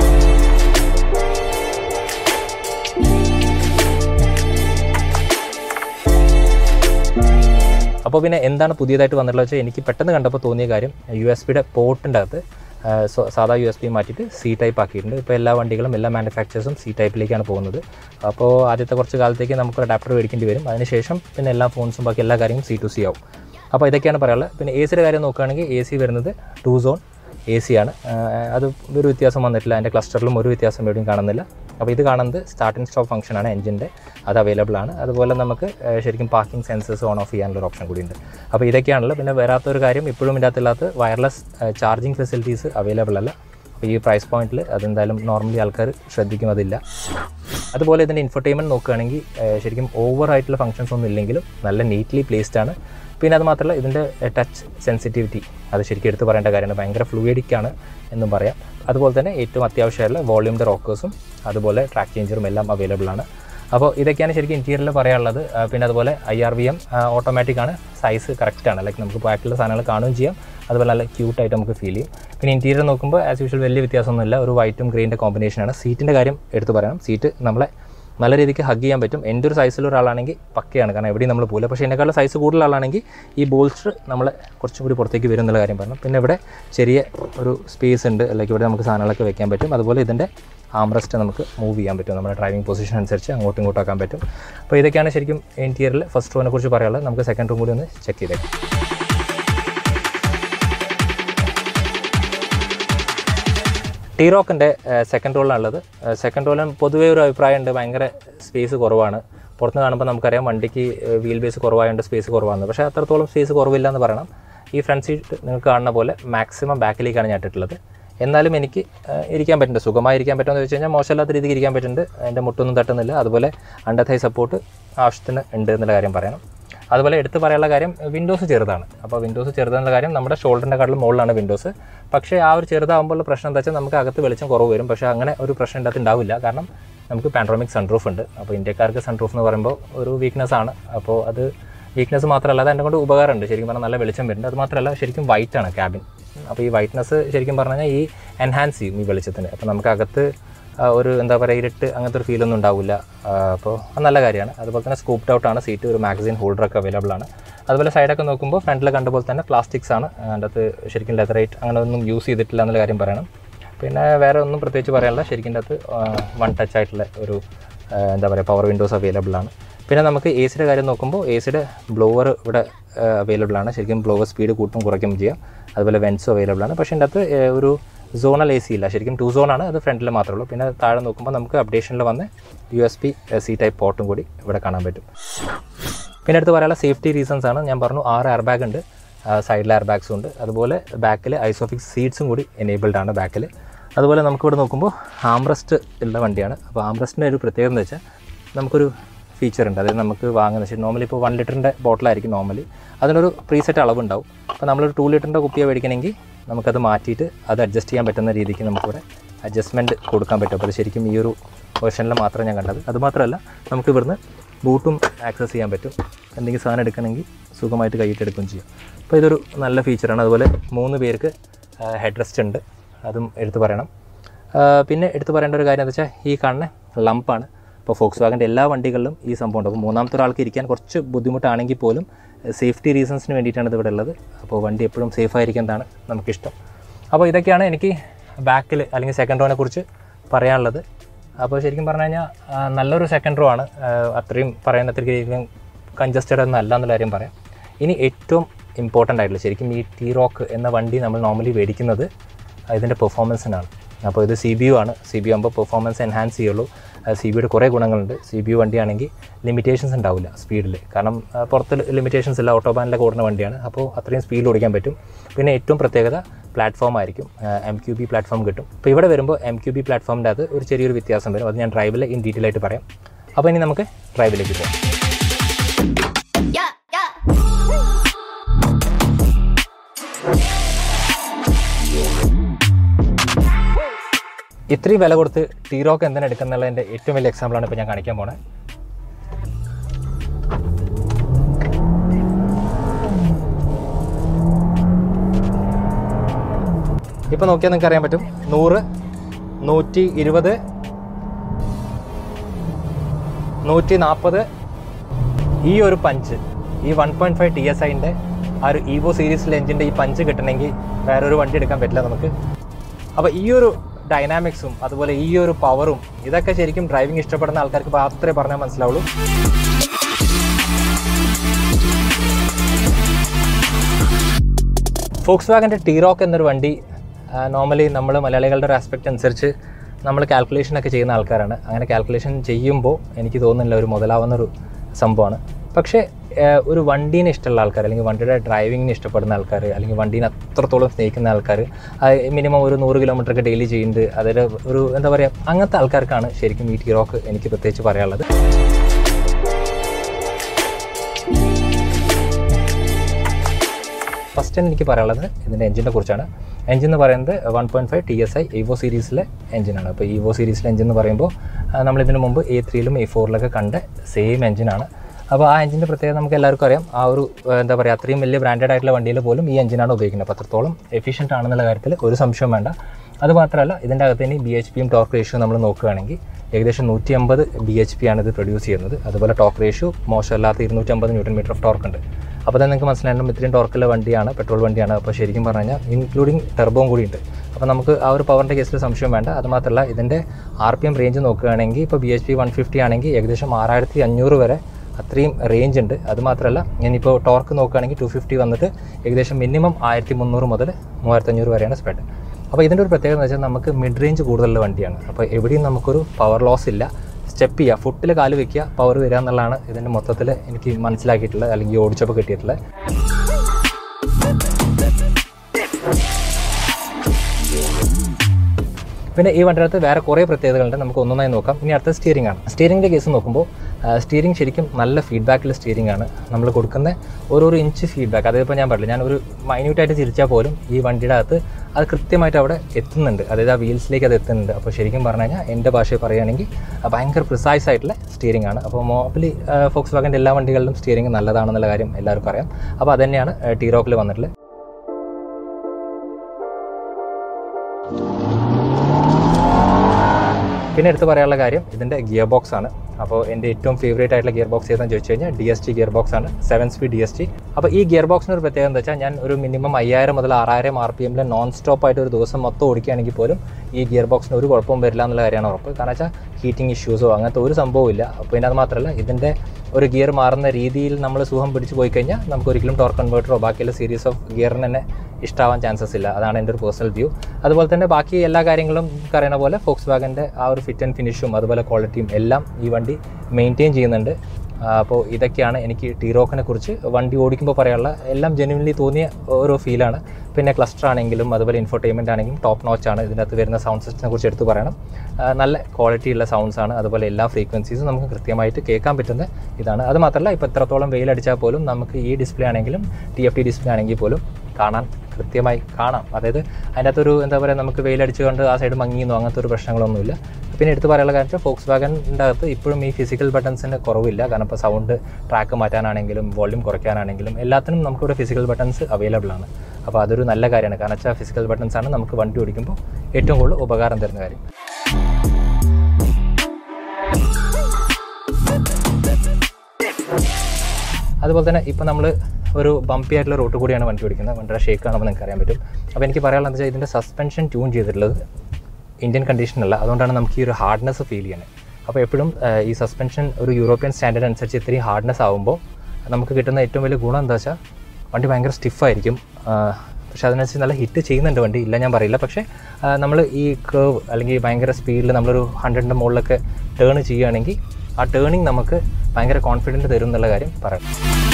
അപ്പോൾ പിന്നെ എന്താണ് പുതിയതായിട്ട് വന്നിട്ടുള്ളത് വെച്ചാൽ എനിക്ക് പെട്ടെന്ന് കണ്ടപ്പോൾ തോന്നിയ കാര്യം യു എസ് പിയുടെ പോർട്ടിൻ്റെ അകത്ത് ആ, സോ- സാധാ യു എസ് പി മാറ്റിയിട്ട് സി ടൈപ്പ് ആക്കിയിട്ടുണ്ട് ഇപ്പോൾ എല്ലാ വണ്ടികളും എല്ലാ മാനുഫാക്ചേഴ്സും സി ടൈപ്പിലേക്കാണ് പോകുന്നത് അപ്പോൾ ആദ്യത്തെ കുറച്ച് കാലത്തേക്ക് നമുക്ക് അഡാപ്റ്റർ മേടിക്കേണ്ടി വരും അതിനുശേഷം പിന്നെ എല്ലാ ഫോൺസും ബാക്കി എല്ലാ കാര്യങ്ങളും സി ടു സി ആവും അപ്പോൾ ഇതൊക്കെയാണ് പറയാനുള്ളത് പിന്നെ എ സിയുടെ കാര്യം നോക്കുകയാണെങ്കിൽ എ സി വരുന്നത് ടു സോൺ എ സി ആണ് ആ, അത് ഒരു വ്യത്യാസം വന്നിട്ടില്ല അതിൻ്റെ ക്ലസ്റ്ററിലും ഒരു വ്യത്യാസം എവിടെയും കാണുന്നില്ല അപ്പോൾ ഇത് കാണുന്നത് സ്റ്റാർട്ട് ആൻഡ് സ്റ്റോപ്പ് ഫംഗ്ഷനാണ് എഞ്ചിൻ്റെ അത് അവൈലബിൾ ആണ് അതുപോലെ നമുക്ക് ആ, ശരിക്കും പാർക്കിംഗ് സെൻസേഴ്സ് ഓൺ ഓഫ് ചെയ്യാനുള്ള ഒരു ഓപ്ഷൻ കൂടിയുണ്ട് അപ്പോൾ ഇതൊക്കെയാണല്ലോ പിന്നെ വരാത്തൊരു കാര്യം ഇപ്പോഴും ഇതിൻ്റെ അകത്തില്ലാത്ത വയർലെസ് ചാർജിങ് ഫെസിലിറ്റീസ് അവൈലബിൾ അല്ല അപ്പോൾ ഈ പ്രൈസ് പോയിന്റിൽ അതെന്തായാലും നോർമലി ആൾക്കാർ ശ്രദ്ധിക്കും അതില്ല അതുപോലെ ഇതിൻ്റെ ഇൻഫർടൈൻമെൻറ്റ് നോക്കുകയാണെങ്കിൽ ആ, ശരിക്കും ഓവർ ആയിട്ടുള്ള ഫങ്ഷൻസ് ഒന്നും ഇല്ലെങ്കിലും നല്ല നീറ്റ്ലി പ്ലേസ്ഡ് ആണ് പിന്നെ അത് മാത്രമല്ല ഇതിൻ്റെ ടച്ച് സെൻസിറ്റിവിറ്റി അത് ശരിക്കും എടുത്ത് പറയേണ്ട കാര്യമാണ് ഭയങ്കര ഫ്ലൂയിഡിക് ആണ് എന്നും പറയാം അതുപോലെ തന്നെ ഏറ്റവും അത്യാവശ്യമായുള്ള വോളിയൂമിൻ്റെ റോക്കേഴ്സും അതുപോലെ ട്രാക്ക് ചേഞ്ചറും എല്ലാം അവൈലബിൾ ആണ് അപ്പോൾ ഇതൊക്കെയാണ് ശരിക്കും ഇൻറ്റീരിയറിൽ പറയാനുള്ളത് ആ, പിന്നെ അതുപോലെ I R V M automatic ആണ് സൈസ് കറക്റ്റ് ആണ് ലൈക്ക് നമുക്ക് ബാക്കിയുള്ള സാധനങ്ങൾ കാണുകയും ചെയ്യാം അതുപോലെ നല്ല ക്യൂട്ടായിട്ട് നമുക്ക് ഫീൽ ചെയ്യും പിന്നെ ഇൻറ്റീരിയർ നോക്കുമ്പോൾ ആസ് യൂഷ്വൽ വലിയ വ്യത്യാസമൊന്നുമില്ല ഒരു വൈറ്റും ഗ്രീൻ്റെ കോമ്പിനേഷനാണ് സീറ്റിൻ്റെ കാര്യം എടുത്തു പറയണം സീറ്റ് നമ്മളെ നല്ല രീതിക്ക് ഹഗ് ചെയ്യാൻ പറ്റും എൻ്റെ ഒരു സൈസിലുള്ള ഒരാളാണെങ്കിൽ പക്കയാണ് കാരണം എവിടെയും നമ്മൾ പോകില്ല പക്ഷേ എന്നെക്കാളും സൈസ് കൂടുതലുള്ള ആളാണെങ്കിൽ ഈ ബോൾസ്റ്റർ നമ്മളെ കുറച്ചും കൂടി പുറത്തേക്ക് വരും എന്നുള്ള കാര്യം പറഞ്ഞു പിന്നെ ഇവിടെ ചെറിയ ഒരു സ്പേസ് ഉണ്ട് അല്ലെങ്കിൽ ഇവിടെ നമുക്ക് സാധനങ്ങളൊക്കെ വെക്കാൻ പറ്റും അതുപോലെ ഇതിൻ്റെ ആംറസ്റ്റ് നമുക്ക് മൂവ് ചെയ്യാൻ പറ്റും നമ്മുടെ ഡ്രൈവിംഗ് പൊസിഷൻ അനുസരിച്ച് അങ്ങോട്ടും ഇങ്ങോട്ടും ആക്കാൻ പറ്റും അപ്പോൾ ഇതൊക്കെയാണ് ശരിക്കും ഇൻറ്റീരിയറിൽ ഫസ്റ്റ് റൂമിനെ കുറിച്ച് പറയാനുള്ളത് നമുക്ക് സെക്കൻഡ് റൂം കൂടി ഒന്ന് ചെക്ക് ചെയ്തേക്കാം ടി റോക്കിൻ്റെ സെക്കൻഡ് റോളിലാണുള്ളത് സെക്കൻഡ് റോളിൽ പൊതുവേ ഒരു അഭിപ്രായമുണ്ട് ഭയങ്കര സ്പേസ് കുറവാണ് പുറത്തുനിന്ന് കാണുമ്പോൾ നമുക്കറിയാം വണ്ടിക്ക് വീൽ ബേസ് കുറവായതുകൊണ്ട് സ്പേസ് കുറവാണ് പക്ഷേ അത്രത്തോളം സ്പേസ് കുറവില്ല എന്ന് പറയണം ഈ ഫ്രണ്ട് സീറ്റ് നിങ്ങൾക്ക് കാണുന്ന പോലെ മാക്സിമം ബാക്കിലേക്കാണ് ഞാൻ ഇട്ടിട്ടുള്ളത് എന്നാലും എനിക്ക് ഏഹ്, ഇരിക്കാൻ പറ്റുന്നുണ്ട് സുഖമായി ഇരിക്കാൻ പറ്റുമെന്ന് വെച്ച് കഴിഞ്ഞാൽ മോശമില്ലാത്ത രീതിക്ക് ഇരിക്കാൻ പറ്റുന്നുണ്ട് എൻ്റെ മുട്ടൊന്നും തട്ടുന്നില്ല അതുപോലെ അണ്ടർ തൈ സപ്പോർട്ട് ആവശ്യത്തിന് ഉണ്ട് എന്നുള്ള കാര്യം പറയണം അതുപോലെ എടുത്ത് പറയാനുള്ള കാര്യം വിൻഡോസ് ചെറുതാണ് അപ്പോൾ വിൻഡോസ് ചെറുതെന്നുള്ള കാര്യം നമ്മുടെ ഷോൾഡറിൻ്റെ കാട്ടിലും മുകളിലാണ് വിൻഡോസ് പക്ഷേ ആ ഒരു ചെറുതാകുമ്പോൾ ഉള്ള പ്രശ്നം എന്താ വെച്ചാൽ നമുക്ക് അകത്ത് വെളിച്ചം കുറവ് വരും പക്ഷേ അങ്ങനെ ഒരു പ്രശ്നം ഇതിനകത്ത് ഉണ്ടാവില്ല കാരണം നമുക്ക് പാൻഡ്രോമിക് സൺറൂഫ് ഉണ്ട് അപ്പോൾ ഇന്ത്യക്കാർക്ക് സൺറൂഫ് എന്ന് പറയുമ്പോൾ ഒരു വീക്ക്നെസ് ആണ് അപ്പോൾ അത് വീക്ക്നെസ് മാത്രമല്ല അത് എൻ്റെ കൊണ്ട് ഉപകാരമുണ്ട് ശരിക്കും പറഞ്ഞാൽ നല്ല വെളിച്ചം വരുന്നുണ്ട് അത് മാത്രമല്ല ശരിക്കും വൈറ്റ് ആണ് ക്യാബിൻ അപ്പോൾ ഈ വൈറ്റ്നസ് ശരിക്കും പറഞ്ഞു കഴിഞ്ഞാൽ ഈ എൻഹാൻസ് ചെയ്യും ഈ വെളിച്ചത്തിന് അപ്പോൾ നമുക്ക് അകത്ത് ആ, ഒരു എന്താ പറയുക ഇരുട്ട് അങ്ങനത്തെ ഒരു ഫീലൊന്നും ഉണ്ടാവില്ല ആ, അപ്പോൾ അത് നല്ല കാര്യമാണ് അതുപോലെ തന്നെ സ്കൂപ്ഡ് ഔട്ട് ആണ് സീറ്റ് ഒരു മാഗസിൻ ഹോൾഡറൊക്കെ അവൈലബിൾ ആണ് അതുപോലെ സൈഡൊക്കെ നോക്കുമ്പോൾ ഫ്രണ്ടിൽ കണ്ട പോലെ തന്നെ പ്ലാസ്റ്റിക്സ് ആണ് അതിൻ്റെ അകത്ത് ശരിക്കും ലെതറേറ്റ് അങ്ങനെ ഒന്നും യൂസ് ചെയ്തിട്ടില്ല എന്നുള്ള കാര്യം പറയണം പിന്നെ വേറെ ഒന്നും പ്രത്യേകിച്ച് പറയാനില്ല ശരിക്കും ഇതിൻ്റെ അകത്ത് വൺ ടച്ച് ആയിട്ടുള്ള ഒരു ആ, എന്താ പറയുക പവർ വിൻഡോസ് അവൈലബിൾ ആണ് പിന്നെ നമുക്ക് എ സിയുടെ കാര്യം നോക്കുമ്പോൾ എ സിയുടെ ബ്ലോവർ ഇവിടെ അവൈലബിൾ ആണ് ശരിക്കും ബ്ലോവർ സ്പീഡ് കൂട്ടും കുറയ്ക്കും ചെയ്യാം അതുപോലെ വെൻസും അവൈലബിൾ ആണ് പക്ഷേ ഇതിൻ്റെ അകത്ത് ഏ, ഒരു സോണൽ എ സി ഇല്ല ശരിക്കും ടു സോൺ ആണ് അത് ഫ്രണ്ടിൽ മാത്രമേ ഉള്ളൂ പിന്നെ താഴെ നോക്കുമ്പോൾ നമുക്ക് അപ്ഡേഷനിൽ വന്ന് U S B C type പോർട്ടും കൂടി ഇവിടെ കാണാൻ പറ്റും പിന്നെ അടുത്ത് പറയാനുള്ള സേഫ്റ്റി റീസൺസ് ആണ് ഞാൻ പറഞ്ഞു ആറ് എയർ ബാഗ് ഉണ്ട് സൈഡിൽ എയർ ബാഗ്സും ഉണ്ട് അതുപോലെ ബാക്കിൽ ഐസോഫിക്സ് സീറ്റ്സും കൂടി എനേബിൾഡ് ആണ് ബാക്കിൽ അതുപോലെ നമുക്കിവിടെ നോക്കുമ്പോൾ ആംറസ്റ്റ് ഉള്ള വണ്ടിയാണ് അപ്പോൾ ആംറസ്റ്റിൻ്റെ ഒരു പ്രത്യേകത എന്ന് വെച്ചാൽ നമുക്കൊരു ഫീച്ചർ ഉണ്ട് അതായത് നമുക്ക് വാങ്ങുന്ന വെച്ചാൽ നോർമലി ഇപ്പോൾ വൺ ലിറ്ററിൻ്റെ ബോട്ടിലായിരിക്കും നോർമലി അതിനൊരു പ്രീസെറ്റ് അളവുണ്ടാവും അപ്പോൾ നമ്മളൊരു ടു ലിറ്ററിൻ്റെ കുപ്പിയെ മേടിക്കണമെങ്കിൽ നമുക്കത് മാറ്റിയിട്ട് അത് അഡ്ജസ്റ്റ് ചെയ്യാൻ പറ്റുന്ന രീതിക്ക് നമുക്കിവിടെ അഡ്ജസ്റ്റ്മെൻറ്റ് കൊടുക്കാൻ പറ്റും അപ്പോൾ അത് ശരിക്കും ഈ ഒരു വേർഷനിൽ മാത്രമേ ഞാൻ കണ്ടത് അതുമാത്രമല്ല നമുക്ക് ഇവിടുന്ന് ബൂട്ടും ആക്സസ് ചെയ്യാൻ പറ്റും എന്തെങ്കിലും സാധനം എടുക്കണമെങ്കിൽ സുഖമായിട്ട് കൈയിട്ട് എടുക്കുകയും ചെയ്യാം അപ്പോൾ ഇതൊരു നല്ല ഫീച്ചറാണ് അതുപോലെ മൂന്ന് പേർക്ക് ഹെഡ് റെസ്റ്റ് ഉണ്ട് അതും എടുത്തു പറയണം ആ, പിന്നെ എടുത്തു പറയേണ്ട ഒരു കാര്യം എന്താ വെച്ചാൽ ഈ കാണുന്ന ലംപ്പാണ് ഇപ്പോൾ ഫോക്സ് വാഗൻ്റെ എല്ലാ വണ്ടികളിലും ഈ സംഭവം ഉണ്ട് അപ്പോൾ മൂന്നാമത്തെ ഒരാൾക്ക് ഇരിക്കാൻ കുറച്ച് ബുദ്ധിമുട്ടാണെങ്കിൽ പോലും സേഫ്റ്റി റീസൺസിന് വേണ്ടിയിട്ടാണ് ഇത് ഇവിടെ ഉള്ളത് അപ്പോൾ വണ്ടി എപ്പോഴും സേഫ് ആയിരിക്കുന്നതാണ് നമുക്കിഷ്ടം അപ്പോൾ ഇതൊക്കെയാണ് എനിക്ക് ബാക്കിൽ അല്ലെങ്കിൽ സെക്കൻഡ് റോനെ കുറിച്ച് പറയാനുള്ളത് അപ്പോൾ ശരിക്കും പറഞ്ഞു കഴിഞ്ഞാൽ ആ, നല്ലൊരു സെക്കൻഡ് റോ ആണ് ആ, അത്രയും പറയുന്നത്രയ്ക്ക് കൺജസ്റ്റഡ് ഒന്നും അല്ല എന്നുള്ള കാര്യം പറയാം ഇനി ഏറ്റവും ഇമ്പോർട്ടൻ്റ് ആയിട്ടുള്ള ശരിക്കും ഈ ടി റോക്ക് എന്ന വണ്ടി നമ്മൾ നോർമലി മേടിക്കുന്നത് ഇതിൻ്റെ പെർഫോമൻസിനാണ് അപ്പോൾ ഇത് സി ബി യു ആണ് സി ബി യു ആകുമ്പോൾ പെർഫോമൻസ് എൻഹാൻസ് ചെയ്യുള്ളൂ സി ബിയുടെ കുറേ ഗുണങ്ങളുണ്ട് സി ബി യു വണ്ടിയാണെങ്കിൽ ലിമിറ്റേഷൻസ് ഉണ്ടാവില്ല സ്പീഡിൽ കാരണം ആ, പുറത്ത് ലിമിറ്റേഷൻസ് ഇല്ല ഓട്ടോബാനിലൊക്കെ ഓടുന്ന വണ്ടിയാണ് അപ്പോൾ അത്രയും സ്പീഡിൽ ഓടിക്കാൻ പറ്റും പിന്നെ ഏറ്റവും പ്രത്യേകത പ്ലാറ്റ്ഫോം ആയിരിക്കും എം ക്യു ബി പ്ലാറ്റ്ഫോം കിട്ടും അപ്പോൾ ഇവിടെ വരുമ്പോൾ എം ക്യു ബി പ്ലാറ്റ്ഫോമിൻ്റെ അത് ഒരു ചെറിയൊരു വ്യത്യാസം വരും അത് ഞാൻ ഡ്രൈവിൽ ഇൻ ഡീറ്റെയിൽ ആയിട്ട് പറയാം അപ്പോൾ ഇനി നമുക്ക് ഡ്രൈവിലേക്ക് പോകാം
Yeah, yeah.
ഇത്രയും വില കൊടുത്ത് ടി റോക്ക് എന്തിനാ എടുക്കുന്നുള്ളതിൻ്റെ ഏറ്റവും വലിയ എക്സാമ്പിളാണ് ഇപ്പോൾ ഞാൻ കാണിക്കാൻ പോണത് ഇപ്പോൾ നോക്കിയാൽ നിങ്ങൾക്ക് അറിയാൻ പറ്റും നൂറ് നൂറ്റി ഇരുപത് നൂറ്റി നാൽപ്പത് ഈ ഒരു പഞ്ച് ഈ one point five T S ഐൻ്റെ ആ ഒരു ഈവോ സീരീസിലെ എഞ്ചിൻ്റെ ഈ പഞ്ച് കിട്ടണമെങ്കിൽ വേറൊരു വണ്ടി എടുക്കാൻ പറ്റില്ല നമുക്ക് അപ്പോൾ ഈ ഒരു ഡൈനാമിക്സും അതുപോലെ ഈ ഒരു പവറും ഇതൊക്കെ ശരിക്കും ഡ്രൈവിംഗ് ഇഷ്ടപ്പെടുന്ന ആൾക്കാർക്ക് മാത്രമേ പറഞ്ഞാൽ മനസ്സിലാവുള്ളൂ ഫോക്സ് വാഗൻ്റെ ടീറോക്ക് എന്നൊരു വണ്ടി നോർമലി നമ്മൾ മലയാളികളുടെ ഒരു ആസ്പെക്റ്റ് അനുസരിച്ച് നമ്മൾ കാൽക്കുലേഷൻ ഒക്കെ ചെയ്യുന്ന ആൾക്കാരാണ് അങ്ങനെ കാൽക്കുലേഷൻ ചെയ്യുമ്പോൾ എനിക്ക് തോന്നുന്നില്ല ഒരു മുതലാവുന്നൊരു സംഭവമാണ് പക്ഷേ ആ, ഒരു വണ്ടീനെ ഇഷ്ടമുള്ള ആൾക്കാർ അല്ലെങ്കിൽ വണ്ടിയുടെ ഡ്രൈവിങ്ങിന് ഇഷ്ടപ്പെടുന്ന ആൾക്കാർ അല്ലെങ്കിൽ വണ്ടീനെ അത്രത്തോളം സ്നേഹിക്കുന്ന ആൾക്കാർ മിനിമം ഒരു നൂറ് കിലോമീറ്റർ ഒക്കെ ഡെയിലി ചെയ്യുന്നുണ്ട് അതിൽ ഒരു എന്താ പറയുക അങ്ങനത്തെ ആൾക്കാർക്കാണ് ശരിക്കും ഈ ടീറോക്ക് എനിക്ക് പ്രത്യേകിച്ച് പറയാനുള്ളത് ഫസ്റ്റ് തന്നെ എനിക്ക് പറയാനുള്ളത് ഇതിൻ്റെ എഞ്ചിനെ കുറിച്ചാണ് എഞ്ചിൻ എന്ന് പറയുന്നത് one point five T S I Evo സീരീസിലെ എഞ്ചിനാണ് അപ്പോൾ ഇവോ സീരീസിലെ എഞ്ചിൻ എന്ന് പറയുമ്പോൾ ആ, നമ്മൾ ഇതിന് മുമ്പ് എ ത്രീയിലും എ ഫോറിലൊക്കെ കണ്ട സെയിം എഞ്ചിനാണ് അപ്പോൾ ആ എഞ്ചിൻ്റെ പ്രത്യേകത നമുക്ക് എല്ലാവർക്കും അറിയാം ആ ഒരു ആ, എന്താ പറയുക അത്രയും വലിയ ബ്രാൻഡഡ് ആയിട്ടുള്ള വണ്ടിയിൽ പോലും ഈ എഞ്ചിനാണ് ഉപയോഗിക്കുന്നത് അപ്പോൾ അത്രത്തോളം എഫിഷ്യൻ്റ് ആണെന്നുള്ള കാര്യത്തിൽ ഒരു സംശയവും വേണ്ട അത് മാത്രമല്ല ഇതിൻ്റെ അകത്ത് ഇനി ബി എച്ച് പിയും ടോർക്ക് റേഷ്യോ നമ്മൾ നോക്കുകയാണെങ്കിൽ ഏകദേശം നൂറ്റി അമ്പത് ബി എച്ച് പി ആണ് ഇത് പ്രൊഡ്യൂസ് ചെയ്യുന്നത് അതുപോലെ ടോക്ക് റേഷ്യോ മോശമല്ലാത്ത ഇരുന്നൂറ്റമ്പത് ന്യൂട്ടൺ മീറ്റർ ഓഫ് ടോർക്ക് ഉണ്ട് അപ്പോൾ തന്നെ നിങ്ങൾക്ക് മനസ്സിലായിട്ടും ഇത്രയും ടോർക്കുള്ള വണ്ടിയാണ് പെട്രോൾ വണ്ടിയാണ് അപ്പോൾ ശരിക്കും പറഞ്ഞു കഴിഞ്ഞാൽ ഇൻക്ലൂഡിങ് ടെർബോയും കൂടി ഉണ്ട് അപ്പോൾ നമുക്ക് ആ ഒരു പവറിൻ്റെ കേസിൽ സംശയം വേണ്ട അത് മാത്രമല്ല ഇതിൻ്റെ ആർ പി എം റേഞ്ച് നോക്കുകയാണെങ്കിൽ ഇപ്പോൾ B H P one fifty ആണെങ്കിൽ ഏകദേശം ആറായിരത്തി അഞ്ഞൂറ് വരെ അത്രയും റേഞ്ച് ഉണ്ട് അത് മാത്രമല്ല ഞാനിപ്പോൾ ടോർക്ക് നോക്കുകയാണെങ്കിൽ ടു ഫിഫ്റ്റി വന്നിട്ട് ഏകദേശം മിനിമം ആയിരത്തി മുന്നൂറ് മുതൽ മൂവായിരത്തഞ്ഞൂറ് വരെയാണ് സ്പ്രെഡ് അപ്പോൾ ഇതിൻ്റെ ഒരു പ്രത്യേകത എന്ന് വെച്ചാൽ നമുക്ക് മിഡ് റേഞ്ച് കൂടുതലുള്ള വണ്ടിയാണ് അപ്പോൾ എവിടെയും നമുക്കൊരു പവർ ലോസ് ഇല്ല സ്റ്റെപ്പ് ചെയ്യുക ഫുട്ടിൽ കാല് വെക്കുക പവർ വരിക എന്നുള്ളതാണ് ഇതിൻ്റെ മൊത്തത്തിൽ എനിക്ക് മനസ്സിലാക്കിയിട്ടുള്ളത് അല്ലെങ്കിൽ ഓടിച്ചപ്പോൾ കിട്ടിയിട്ടുള്ളത് പിന്നെ ഈ വണ്ടിനകത്ത് വേറെ കുറേ പ്രത്യേകതകളുണ്ട് നമുക്ക് ഒന്നൊന്നായി നോക്കാം ഇനി അടുത്ത സ്റ്റിയറിംഗ് ആണ് സ്റ്റിയറിംഗിൻ്റെ കേസ് നോക്കുമ്പോൾ സ്റ്റിയറിംഗ് ശരിക്കും നല്ല ഫീഡ്ബാക്കിൽ സ്റ്റിയറിംഗ് ആണ് നമ്മൾ കൊടുക്കുന്ന ഓരോരോ ഇഞ്ച് ഫീഡ്ബാക്ക് അതിപ്പോൾ ഞാൻ പറഞ്ഞില്ല ഞാൻ ഒരു മൈന്യൂട്ടായിട്ട് ചിരിച്ചാൽ പോലും ഈ വണ്ടിയുടെ അകത്ത് അത് കൃത്യമായിട്ട് അവിടെ എത്തുന്നുണ്ട് അതായത് ആ വീൽസിലേക്ക് അത് എത്തുന്നുണ്ട് അപ്പോൾ ശരിക്കും പറഞ്ഞു കഴിഞ്ഞാൽ എൻ്റെ ഭാഷയിൽ പറയുകയാണെങ്കിൽ ആ ഭയങ്കര പ്രിസൈസ് ആയിട്ടുള്ള സ്റ്റിയറിംഗ് ആണ് അപ്പോൾ മോപ്പിലി ഫോക്സ് വാഗൻ്റെ എല്ലാ വണ്ടികളിലും സ്റ്റിയറിംഗ് നല്ലതാണെന്നുള്ള കാര്യം എല്ലാവർക്കും അറിയാം അപ്പോൾ അതുതന്നെയാണ് ടീറോക്കിൽ വന്നിട്ടുള്ളത് പിന്നെ എടുത്ത് പറയാനുള്ള കാര്യം ഇതിൻ്റെ ഗിയർ ബോക്സ് ആണ് അപ്പോൾ എൻ്റെ ഏറ്റവും ഫേവറേറ്റ് ആയിട്ടുള്ള ഗിയർ ബോക്സ് ഏതാണെന്ന് ചോദിച്ചു കഴിഞ്ഞാൽ D S T gear box ആണ് seven speed D S T അപ്പോൾ ഈ ഗിയർ ബോക്സിന് ഒരു പ്രത്യേകത എന്താ വെച്ചാൽ ഞാൻ ഒരു മിനിമം അയ്യായിരം മുതൽ ആറായിരം ആർ പി എമ്മിൽ നോൺ സ്റ്റോപ്പ് ആയിട്ട് ഒരു ദിവസം മൊത്തം ഓടിക്കുകയാണെങ്കിൽ പോലും ഈ ഗിയർ ബോക്സിന് ഒരു കുഴപ്പവും വരില്ല എന്നുള്ള കാര്യമാണ് ഉറപ്പ് കാരണം വെച്ചാൽ ഹീറ്റിംഗ് ഇഷ്യൂസോ അങ്ങനത്തെ ഒരു സംഭവവും ഇല്ല അപ്പോൾ പിന്നെ അത് മാത്രമല്ല ഇതിൻ്റെ ഒരു ഗിയർ മാറുന്ന രീതിയിൽ നമ്മൾ സുഖം പിടിച്ച് പോയി കഴിഞ്ഞാൽ നമുക്ക് ഒരിക്കലും ടോർക്ക് കൺവേർട്ടറോ ബാക്കിയുള്ള സീരീസ് ഓഫ് ഗിയറിന് തന്നെ ഇഷ്ടമാവാൻ ചാൻസസ് ഇല്ല അതാണ് എൻ്റെ ഒരു പേഴ്സണൽ വ്യൂ അതുപോലെ തന്നെ ബാക്കി എല്ലാ കാര്യങ്ങളും നമുക്ക് അറിയുന്ന പോലെ ഫോക്സ് വാഗൻ്റെ ആ ഒരു ഫിറ്റ് ആൻഡ് ഫിനിഷും അതുപോലെ ക്വാളിറ്റിയും എല്ലാം ഈ വണ്ടി മെയിൻറ്റെയിൻ ചെയ്യുന്നുണ്ട് ആ, അപ്പോൾ ഇതൊക്കെയാണ് എനിക്ക് ടീറോക്കിനെ കുറിച്ച് വണ്ടി ഓടിക്കുമ്പോൾ പറയാനുള്ള എല്ലാം ജെന്യൂൻലി തോന്നിയ ഓരോ ഫീലാണ് പിന്നെ ക്ലസ്റ്റർ ആണെങ്കിലും അതുപോലെ ഇൻഫോർടൈൻമെൻറ്റ് ആണെങ്കിലും ടോപ്പ് നോച്ച് ആണ് ഇതിനകത്ത് വരുന്ന സൗണ്ട് സിസ്റ്റത്തിനെ കുറിച്ച് എടുത്ത് പറയണം ആ, നല്ല ക്വാളിറ്റി ഉള്ള സൗണ്ട്സ് ആണ് അതുപോലെ എല്ലാ ഫ്രീക്വൻസീസും നമുക്ക് കൃത്യമായിട്ട് കേൾക്കാൻ പറ്റുന്ന ഇതാണ് അത് മാത്രമല്ല ഇപ്പോൾ എത്രത്തോളം വെയിലടിച്ചാൽ പോലും നമുക്ക് ഈ ഡിസ്പ്ലേ ആണെങ്കിലും ടി എഫ് ടി ഡിസ്പ്ലേ ആണെങ്കിൽ പോലും കാണാൻ കൃത്യമായി കാണാം അതായത് അതിൻ്റെ അകത്തൊരു എന്താ പറയുക നമുക്ക് വെയിലടിച്ചുകൊണ്ട് ആ സൈഡ് മങ്ങിയെന്നോ അങ്ങനത്തെ ഒരു പ്രശ്നങ്ങളൊന്നുമില്ല പിന്നെ എടുത്ത് പറയാനുള്ള കാര്യം വെച്ചാൽ ഫോക്സ് വാഗൻ്റെ അകത്ത് ഇപ്പോഴും ഈ ഫിസിക്കൽ ബട്ടൺസിന് കുറവില്ല കാരണം ഇപ്പോൾ സൗണ്ട് ട്രാക്ക് മാറ്റാനാണെങ്കിലും വോള്യൂം കുറയ്ക്കാനാണെങ്കിലും എല്ലാത്തിനും നമുക്കിവിടെ ഫിസിക്കൽ ബട്ടൺസ് അവൈലബിൾ ആണ് അപ്പോൾ അതൊരു നല്ല കാര്യമാണ് കാരണം വെച്ചാൽ ഫിസിക്കൽ ബട്ടൺസ് ആണ് നമുക്ക് വണ്ടി ഓടിക്കുമ്പോൾ ഏറ്റവും കൂടുതൽ ഉപകാരം തരുന്ന കാര്യം അതുപോലെ തന്നെ ഇപ്പോൾ നമ്മൾ ഒരു ബമ്പി ആയിട്ടുള്ള റൂട്ട് കൂടിയാണ് വണ്ടി ഓടിക്കുന്നത് വണ്ടിയുടെ ഷേക്ക് കാണുമ്പോൾ നിങ്ങൾക്ക് അറിയാൻ പറ്റും അപ്പോൾ എനിക്ക് പറയാനുള്ളത് വെച്ചാൽ ഇതിൻ്റെ സസ്പെൻഷൻ ട്യൂൺ ചെയ്തിട്ടുള്ളത് ഇന്ത്യൻ കണ്ടീഷനല്ല അതുകൊണ്ടാണ് നമുക്ക് ഈ ഒരു ഹാർഡ്നെസ് ഫീൽ ചെയ്യുന്നത് അപ്പോൾ എപ്പോഴും ആ, ഈ സസ്പെൻഷൻ ഒരു യൂറോപ്യൻ സ്റ്റാൻഡേർഡ് അനുസരിച്ച് ഇത്രയും ഹാർഡ്നെസ് ആകുമ്പോൾ നമുക്ക് കിട്ടുന്ന ഏറ്റവും വലിയ ഗുണം എന്താ വെച്ചാൽ വണ്ടി ഭയങ്കര സ്റ്റിഫായിരിക്കും പക്ഷേ അതിനനുസരിച്ച് നല്ല ഹിറ്റ് ചെയ്യുന്നുണ്ട് വണ്ടി ഇല്ല ഞാൻ പറയില്ല പക്ഷേ നമ്മൾ ഈ കേവ് അല്ലെങ്കിൽ ഭയങ്കര സ്പീഡിൽ നമ്മളൊരു ഹൺഡ്രഡിൻ്റെ മുകളിലൊക്കെ ടേൺ ചെയ്യുകയാണെങ്കിൽ ആ ടേണിങ് നമുക്ക് ഭയങ്കര കോൺഫിഡൻറ്റ് തരും എന്നുള്ള കാര്യം പറയാം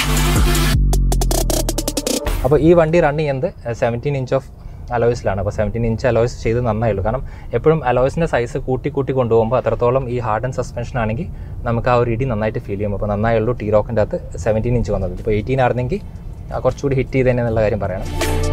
അപ്പോൾ ഈ വണ്ടി റൺ ചെയ്യുന്നത് സെവൻറ്റീൻ ഇഞ്ച് ഓഫ് അലോയ്സിലാണ് അപ്പോൾ സെവൻറ്റീൻ ഇഞ്ച് അലോയ്സ് ചെയ്ത് നന്നായുള്ളൂ കാരണം എപ്പോഴും അലോയ്സിൻ്റെ സൈസ് കൂട്ടി കൂട്ടി കൊണ്ടുപോകുമ്പോൾ അത്രത്തോളം ഈ ഹാർഡ് ആൻഡ് സസ്പെൻഷൻ ആണെങ്കിൽ നമുക്ക് ആ ഒരു ഇടി നന്നായിട്ട് ഫീൽ ചെയ്യും അപ്പോൾ നന്നായുള്ളൂ ടി റോക്കിൻ്റെ അകത്ത് സെവൻറ്റീൻ ഇഞ്ച് വന്നത് ഇപ്പോൾ എയ്റ്റീൻ ആയിരുന്നെങ്കിൽ ആ, കുറച്ചുകൂടി ഹിറ്റ് ചെയ്തേനെ എന്നുള്ള കാര്യം പറയണം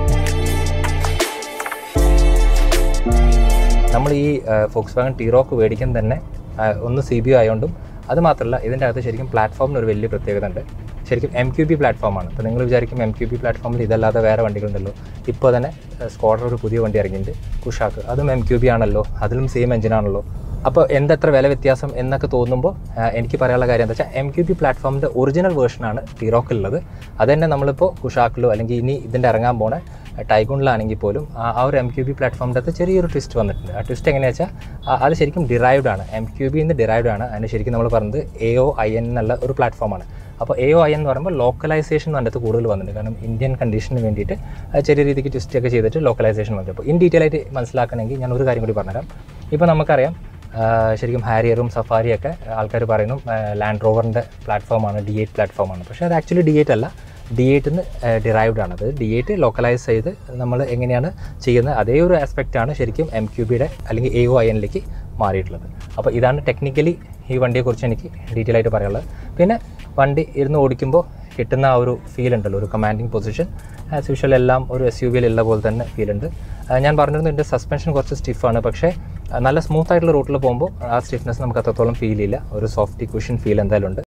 നമ്മൾ ഈ ഫോക്സ് വാഗൺ ടീറോക്ക് മേടിക്കാൻ തന്നെ ആ, ഒന്ന് സി ബി ആയതുകൊണ്ടും അത് മാത്രമല്ല ഇതിൻ്റെ അകത്ത് ശരിക്കും പ്ലാറ്റ്ഫോമിന് ഒരു വലിയ പ്രത്യേകത ഉണ്ട് ശരിക്കും എം ക്യു ബി പ്ലാറ്റ്ഫോമാണ് അപ്പോൾ നിങ്ങൾ വിചാരിക്കും എം ക്യു ബി പ്ലാറ്റ്ഫോമിൽ ഇതല്ലാതെ വേറെ വണ്ടികളുണ്ടല്ലോ ഇപ്പോൾ തന്നെ സ്കോഡർ ഒരു പുതിയ വണ്ടി ഇറങ്ങിയിട്ടുണ്ട് കുഷാക്ക് അതും എം ക്യു ബി ആണല്ലോ അതിലും സെയിം എഞ്ചിനാണല്ലോ അപ്പോൾ എന്തെത്ര വില വ്യത്യാസം എന്നൊക്കെ തോന്നുമ്പോൾ ആ, എനിക്ക് പറയാനുള്ള കാര്യം എന്താ വെച്ചാൽ എം ക്യു ബി പ്ലാറ്റ്ഫോമിൻ്റെ ഒറിജിനൽ വേർഷനാണ് ടീറോക്കിലുള്ളത് അത് തന്നെ നമ്മളിപ്പോൾ കുഷാക്കിലോ അല്ലെങ്കിൽ ഇനി ഇതിൻ്റെ ഇറങ്ങാൻ പോണ ടൈഗോണിലാണെങ്കിൽ പോലും ആ ആ ഒരു എം ക്യു ബി പ്ലാറ്റ്ഫോമിൻ്റെ അകത്ത് ചെറിയൊരു ട്വിസ്റ്റ് വന്നിട്ടുണ്ട് ആ ട്വിസ്റ്റ് എങ്ങനെയാണെന്ന് വെച്ചാൽ ആ- അത് ശരിക്കും ഡിറൈവ്ഡ് ആണ് എം ക്യു ബി നിന്ന് ഡിറൈവ്ഡ് ആണ് അതിന് ശരിക്കും നമ്മൾ പറയുന്നത് എ ഒ ഐ എൻ എന്നുള്ള ഒരു പ്ലാറ്റ്ഫോമാണ് അപ്പോൾ എ ഒ ഐ എന്ന് പറയുമ്പോൾ ലോക്കലൈസേഷൻ അതിൻ്റെ അകത്ത് കൂടുതൽ വന്നിട്ടുണ്ട് കാരണം ഇന്ത്യൻ കണ്ടീഷന് വേണ്ടിയിട്ട് ആ ചെറിയ രീതിക്ക് ട്വിസ്റ്റ് ഒക്കെ ചെയ്തിട്ട് ലോക്കലൈസേഷൻ വന്നു അപ്പോൾ ഇൻ ഡീറ്റെയിൽ ആയിട്ട് മനസ്സിലാക്കണമെങ്കിൽ ഞാൻ ഒരു കാര്യം കൂടി പറഞ്ഞുതരാം ഇപ്പോൾ നമുക്കറിയാം ആ, ശരിക്കും ഹാരിയറും സഫാരിയൊക്കെ ആൾക്കാർ പറയുന്നു ലാൻഡ് റോവറിൻ്റെ പ്ലാറ്റ്ഫോമാണ് ഡി എയ്റ്റ് പ്ലാറ്റ്ഫോമാണ് പക്ഷേ അത് ആക്ച്വലി ഡി എയ്റ്റ് അല്ല ഡി എയ്റ്റിന് ഡിറൈവ്ഡ് ആണ് അത് ഡി എയ്റ്റ് ലോക്കലൈസ് ചെയ്ത് നമ്മൾ എങ്ങനെയാണ് ചെയ്യുന്നത് അതേ ഒരു ആസ്പെക്റ്റ് ആണ് ശരിക്കും എം ക്യു ബിയുടെ അല്ലെങ്കിൽ എ ഒ ഐ എന്നിലേക്ക് മാറിയിട്ടുള്ളത് അപ്പോൾ ഇതാണ് ടെക്നിക്കലി ഈ വണ്ടിയെക്കുറിച്ച് എനിക്ക് ഡീറ്റെയിൽ ആയിട്ട് പറയാനുള്ളത് പിന്നെ വണ്ടി ഇരുന്ന് ഓടിക്കുമ്പോൾ കിട്ടുന്ന ആ ഒരു ഫീൽ ഉണ്ടല്ലോ ഒരു കമാൻഡിങ് പൊസിഷൻ ആസ് യൂഷ്വൽ എല്ലാം ഒരു എസ് യു വിയിലുള്ള പോലെ തന്നെ ഫീൽ ഉണ്ട് ആ, ഞാൻ പറഞ്ഞിരുന്നു എൻ്റെ സസ്പെൻഷൻ കുറച്ച് സ്റ്റിഫാണ് പക്ഷേ ആ, നല്ല സ്മൂത്ത് ആയിട്ടുള്ള റൂട്ടിൽ പോകുമ്പോൾ ആ സ്റ്റിഫ്നെസ് നമുക്ക് അത്രത്തോളം ഫീൽ ചെയ്യില്ല ഒരു സോഫ്റ്റ് കുഷൻ ഫീൽ എന്തായാലും ഉണ്ട്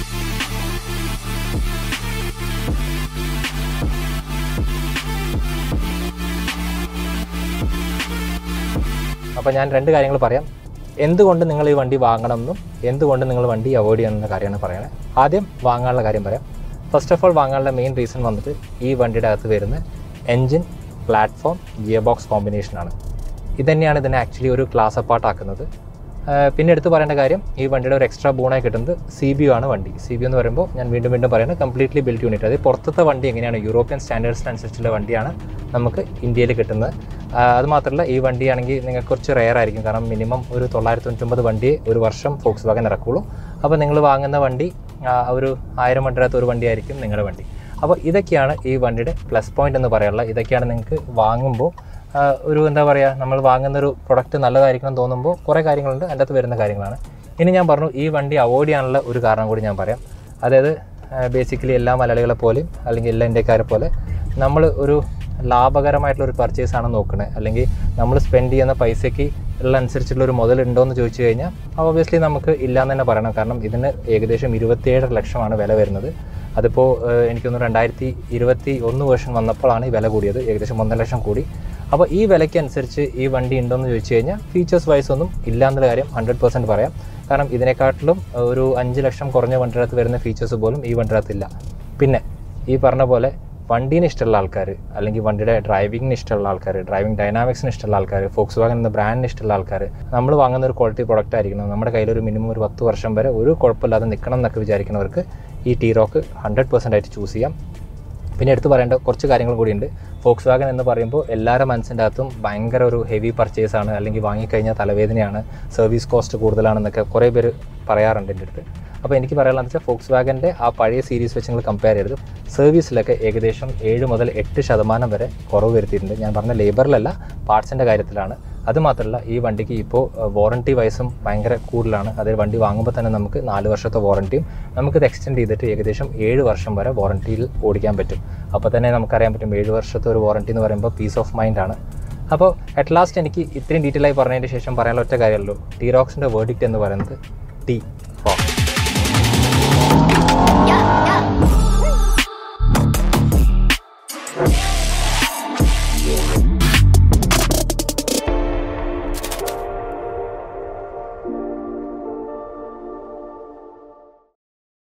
അപ്പോൾ ഞാൻ രണ്ട് കാര്യങ്ങൾ പറയാം എന്തുകൊണ്ട് നിങ്ങൾ ഈ വണ്ടി വാങ്ങണം എന്നും എന്തുകൊണ്ട് നിങ്ങൾ വണ്ടി അവോയ്ഡ് ചെയ്യണം എന്ന കാര്യമാണ് പറയുന്നത് ആദ്യം വാങ്ങാനുള്ള കാര്യം പറയാം ഫസ്റ്റ് ഓഫ് ഓൾ വാങ്ങാനുള്ള മെയിൻ റീസൺ വന്നിട്ട് ഈ വണ്ടിയുടെ അകത്ത് വരുന്ന എൻജിൻ പ്ലാറ്റ്ഫോം ഗിയർ ബോക്സ് കോമ്പിനേഷനാണ് ഇതന്നെയാണ് ഇതിനെ ആക്ച്വലി ഒരു ക്ലാസ് അപ്പാർട്ട് ആക്കുന്നത് ആഹ് പിന്നെ എടുത്ത് പറയേണ്ട കാര്യം ഈ വണ്ടിയുടെ ഒരു എക്സ്ട്രാ ബോണായി കിട്ടുന്നത് സി ബി ആണ് വണ്ടി സി ബി എന്ന് പറയുമ്പോൾ ഞാൻ വീണ്ടും വീണ്ടും പറയുന്നത് കംപ്ലീറ്റ്ലി ബിൽറ്റ് യൂണിറ്റ് അത് പുറത്തത്തെ വണ്ടി എങ്ങനെയാണ് യൂറോപ്യൻ സ്റ്റാൻഡേർഡ്സിനനുസരിച്ചുള്ള വണ്ടിയാണ് നമുക്ക് ഇന്ത്യയിൽ കിട്ടുന്നത് ആഹ് അത് മാത്രമല്ല ഈ വണ്ടിയാണെങ്കിൽ നിങ്ങൾക്ക് കുറച്ച് റെയർ ആയിരിക്കും കാരണം മിനിമം ഒരു തൊള്ളായിരത്തി തൊണ്ണൂറ്റൊമ്പത് വണ്ടിയെ ഒരു വർഷം ഫോക്സ് വാഗൻ ഇറക്കുള്ളൂ അപ്പോൾ നിങ്ങൾ വാങ്ങുന്ന വണ്ടി ആഹ് ഒരു ആയിരം വണ്ടിയുടെ ഒരു വണ്ടിയായിരിക്കും നിങ്ങളുടെ വണ്ടി അപ്പോൾ ഇതൊക്കെയാണ് ഈ വണ്ടിയുടെ പ്ലസ് പോയിന്റ് എന്ന് പറയാനുള്ള ഇതൊക്കെയാണ് നിങ്ങൾക്ക് വാങ്ങുമ്പോൾ ആ, ഒരു എന്താ പറയുക നമ്മൾ വാങ്ങുന്ന ഒരു പ്രൊഡക്റ്റ് നല്ലതായിരിക്കണം എന്ന് തോന്നുമ്പോൾ കുറേ കാര്യങ്ങളുണ്ട് അതിൻ്റെ അകത്ത് വരുന്ന കാര്യങ്ങളാണ് ഇനി ഞാൻ പറഞ്ഞു ഈ വണ്ടി അവോയ്ഡ് ചെയ്യാനുള്ള ഒരു കാരണം കൂടി ഞാൻ പറയാം അതായത് ബേസിക്കലി എല്ലാ മലയാളികളെ പോലെയും അല്ലെങ്കിൽ എല്ലാ ഇന്ത്യക്കാരെ പോലെ നമ്മൾ ഒരു ലാഭകരമായിട്ടുള്ള ഒരു പർച്ചേസ് ആണ് നോക്കുന്നത് അല്ലെങ്കിൽ നമ്മൾ സ്പെൻഡ് ചെയ്യുന്ന പൈസയ്ക്ക് ഉള്ള അനുസരിച്ചുള്ള ഒരു മുതൽ ഉണ്ടോ എന്ന് ചോദിച്ചു കഴിഞ്ഞാൽ ഓബിയസ്ലി നമുക്ക് ഇല്ലയെന്ന് തന്നെ പറയണം കാരണം ഇതിന് ഏകദേശം ഇരുപത്തിയേഴ് ലക്ഷമാണ് വില വരുന്നത് അതിപ്പോൾ എനിക്കൊന്ന് രണ്ടായിരത്തി ഇരുപത്തി ഒന്ന് വേർഷൻ വന്നപ്പോഴാണ് ഈ വില കൂടിയത് ഏകദേശം ഒന്നര ലക്ഷം കൂടി അപ്പോൾ ഈ വിലയ്ക്ക് അനുസരിച്ച് ഈ വണ്ടി ഉണ്ടോയെന്ന് ചോദിച്ചു കഴിഞ്ഞാൽ ഫീച്ചേഴ്സ് വൈസ് ഒന്നും ഇല്ല എന്നുള്ള കാര്യം ഹൺഡ്രഡ് പെർസെൻറ്റ് പറയാം കാരണം ഇതിനെക്കാട്ടിലും ഒരു അഞ്ച് ലക്ഷം കുറഞ്ഞ വണ്ടിയുടെ അകത്ത് വരുന്ന ഫീച്ചേഴ്സ് പോലും ഈ വണ്ടിയുടെ അകത്തില്ല പിന്നെ ഈ പറഞ്ഞ പോലെ വണ്ടീന് ഇഷ്ടമുള്ള ആൾക്കാർ അല്ലെങ്കിൽ വണ്ടിയുടെ ഡ്രൈവിങ്ങിന് ഇഷ്ടമുള്ള ആൾക്കാർ ഡ്രൈവിംഗ് ഡൈനാമിക്സിന് ഇഷ്ടമുള്ള ആൾക്കാർ ഫോക്സ് വാഗൻ എന്ന ബ്രാൻഡിന് ഇഷ്ടമുള്ള ആൾക്കാർ നമ്മൾ വാങ്ങുന്ന ഒരു ക്വാളിറ്റി പ്രോഡക്റ്റ് ആയിരിക്കണം നമ്മുടെ കയ്യിൽ ഒരു മിനിമം ഒരു പത്ത് വർഷം വരെ ഒരു കുഴപ്പമില്ലാതെ നിൽക്കണം എന്നൊക്കെ വിചാരിക്കുന്നവർക്ക് ഈ ടീ റോക്ക് ഹൺഡ്രഡ് പെർസെൻ്റ് ആയിട്ട് ചൂസ് ചെയ്യാം പിന്നെ എടുത്തു പറയേണ്ട കുറച്ച് കാര്യങ്ങൾ കൂടിയുണ്ട് ഫോക്സ് വാഗൻ എന്ന് പറയുമ്പോൾ എല്ലാവരുടെ മനസ്സിൻ്റെ അകത്തും ഭയങ്കര ഒരു ഹെവി പർച്ചേസ് ആണ് അല്ലെങ്കിൽ വാങ്ങിക്കഴിഞ്ഞാൽ തലവേദനയാണ് സർവീസ് കോസ്റ്റ് കൂടുതലാണെന്നൊക്കെ കുറേ പേര് പറയാറുണ്ട് എൻ്റെ അടുത്ത് അപ്പോൾ എനിക്ക് പറയാനുള്ളത് വെച്ചാൽ ഫോക്സ് വാഗൻ്റെ ആ പഴയ സീരീസ് വെച്ച് നിങ്ങൾ കമ്പയർ ചെയ്ത് സർവീസിലൊക്കെ ഏകദേശം ഏഴ് മുതൽ എട്ട് ശതമാനം വരെ കുറവ് വരുത്തിയിട്ടുണ്ട് ഞാൻ പറഞ്ഞ ലേബറിലല്ല പാർട്സിൻ്റെ കാര്യത്തിലാണ് അതുമാത്രമല്ല ഈ വണ്ടിക്ക് ഇപ്പോൾ വാറണ്ടി വൈസും ഭയങ്കര കൂടുതലാണ് അതായത് വണ്ടി വാങ്ങുമ്പോൾ തന്നെ നമുക്ക് നാല് വർഷത്തെ വാറണ്ടിയും നമുക്കിത് എക്സ്റ്റെൻഡ് ചെയ്തിട്ട് ഏകദേശം ഏഴ് വർഷം വരെ വാറണ്ടിയിൽ ഓടിക്കാൻ പറ്റും അപ്പോൾ തന്നെ നമുക്കറിയാൻ പറ്റും ഏഴ് വർഷത്തെ ഒരു വാറണ്ടി എന്ന് പറയുമ്പോൾ പീസ് ഓഫ് മൈൻഡ് ആണ് അപ്പോൾ അറ്റ് ലാസ്റ്റ് എനിക്ക് ഇത്രയും ഡീറ്റെയിൽ ആയി പറഞ്ഞതിന് ശേഷം പറയാനുള്ള ഒറ്റ കാര്യമല്ലോ ടി റോക്സിൻ്റെ വേർഡിക്റ്റ് എന്ന് പറയുന്നത് ടി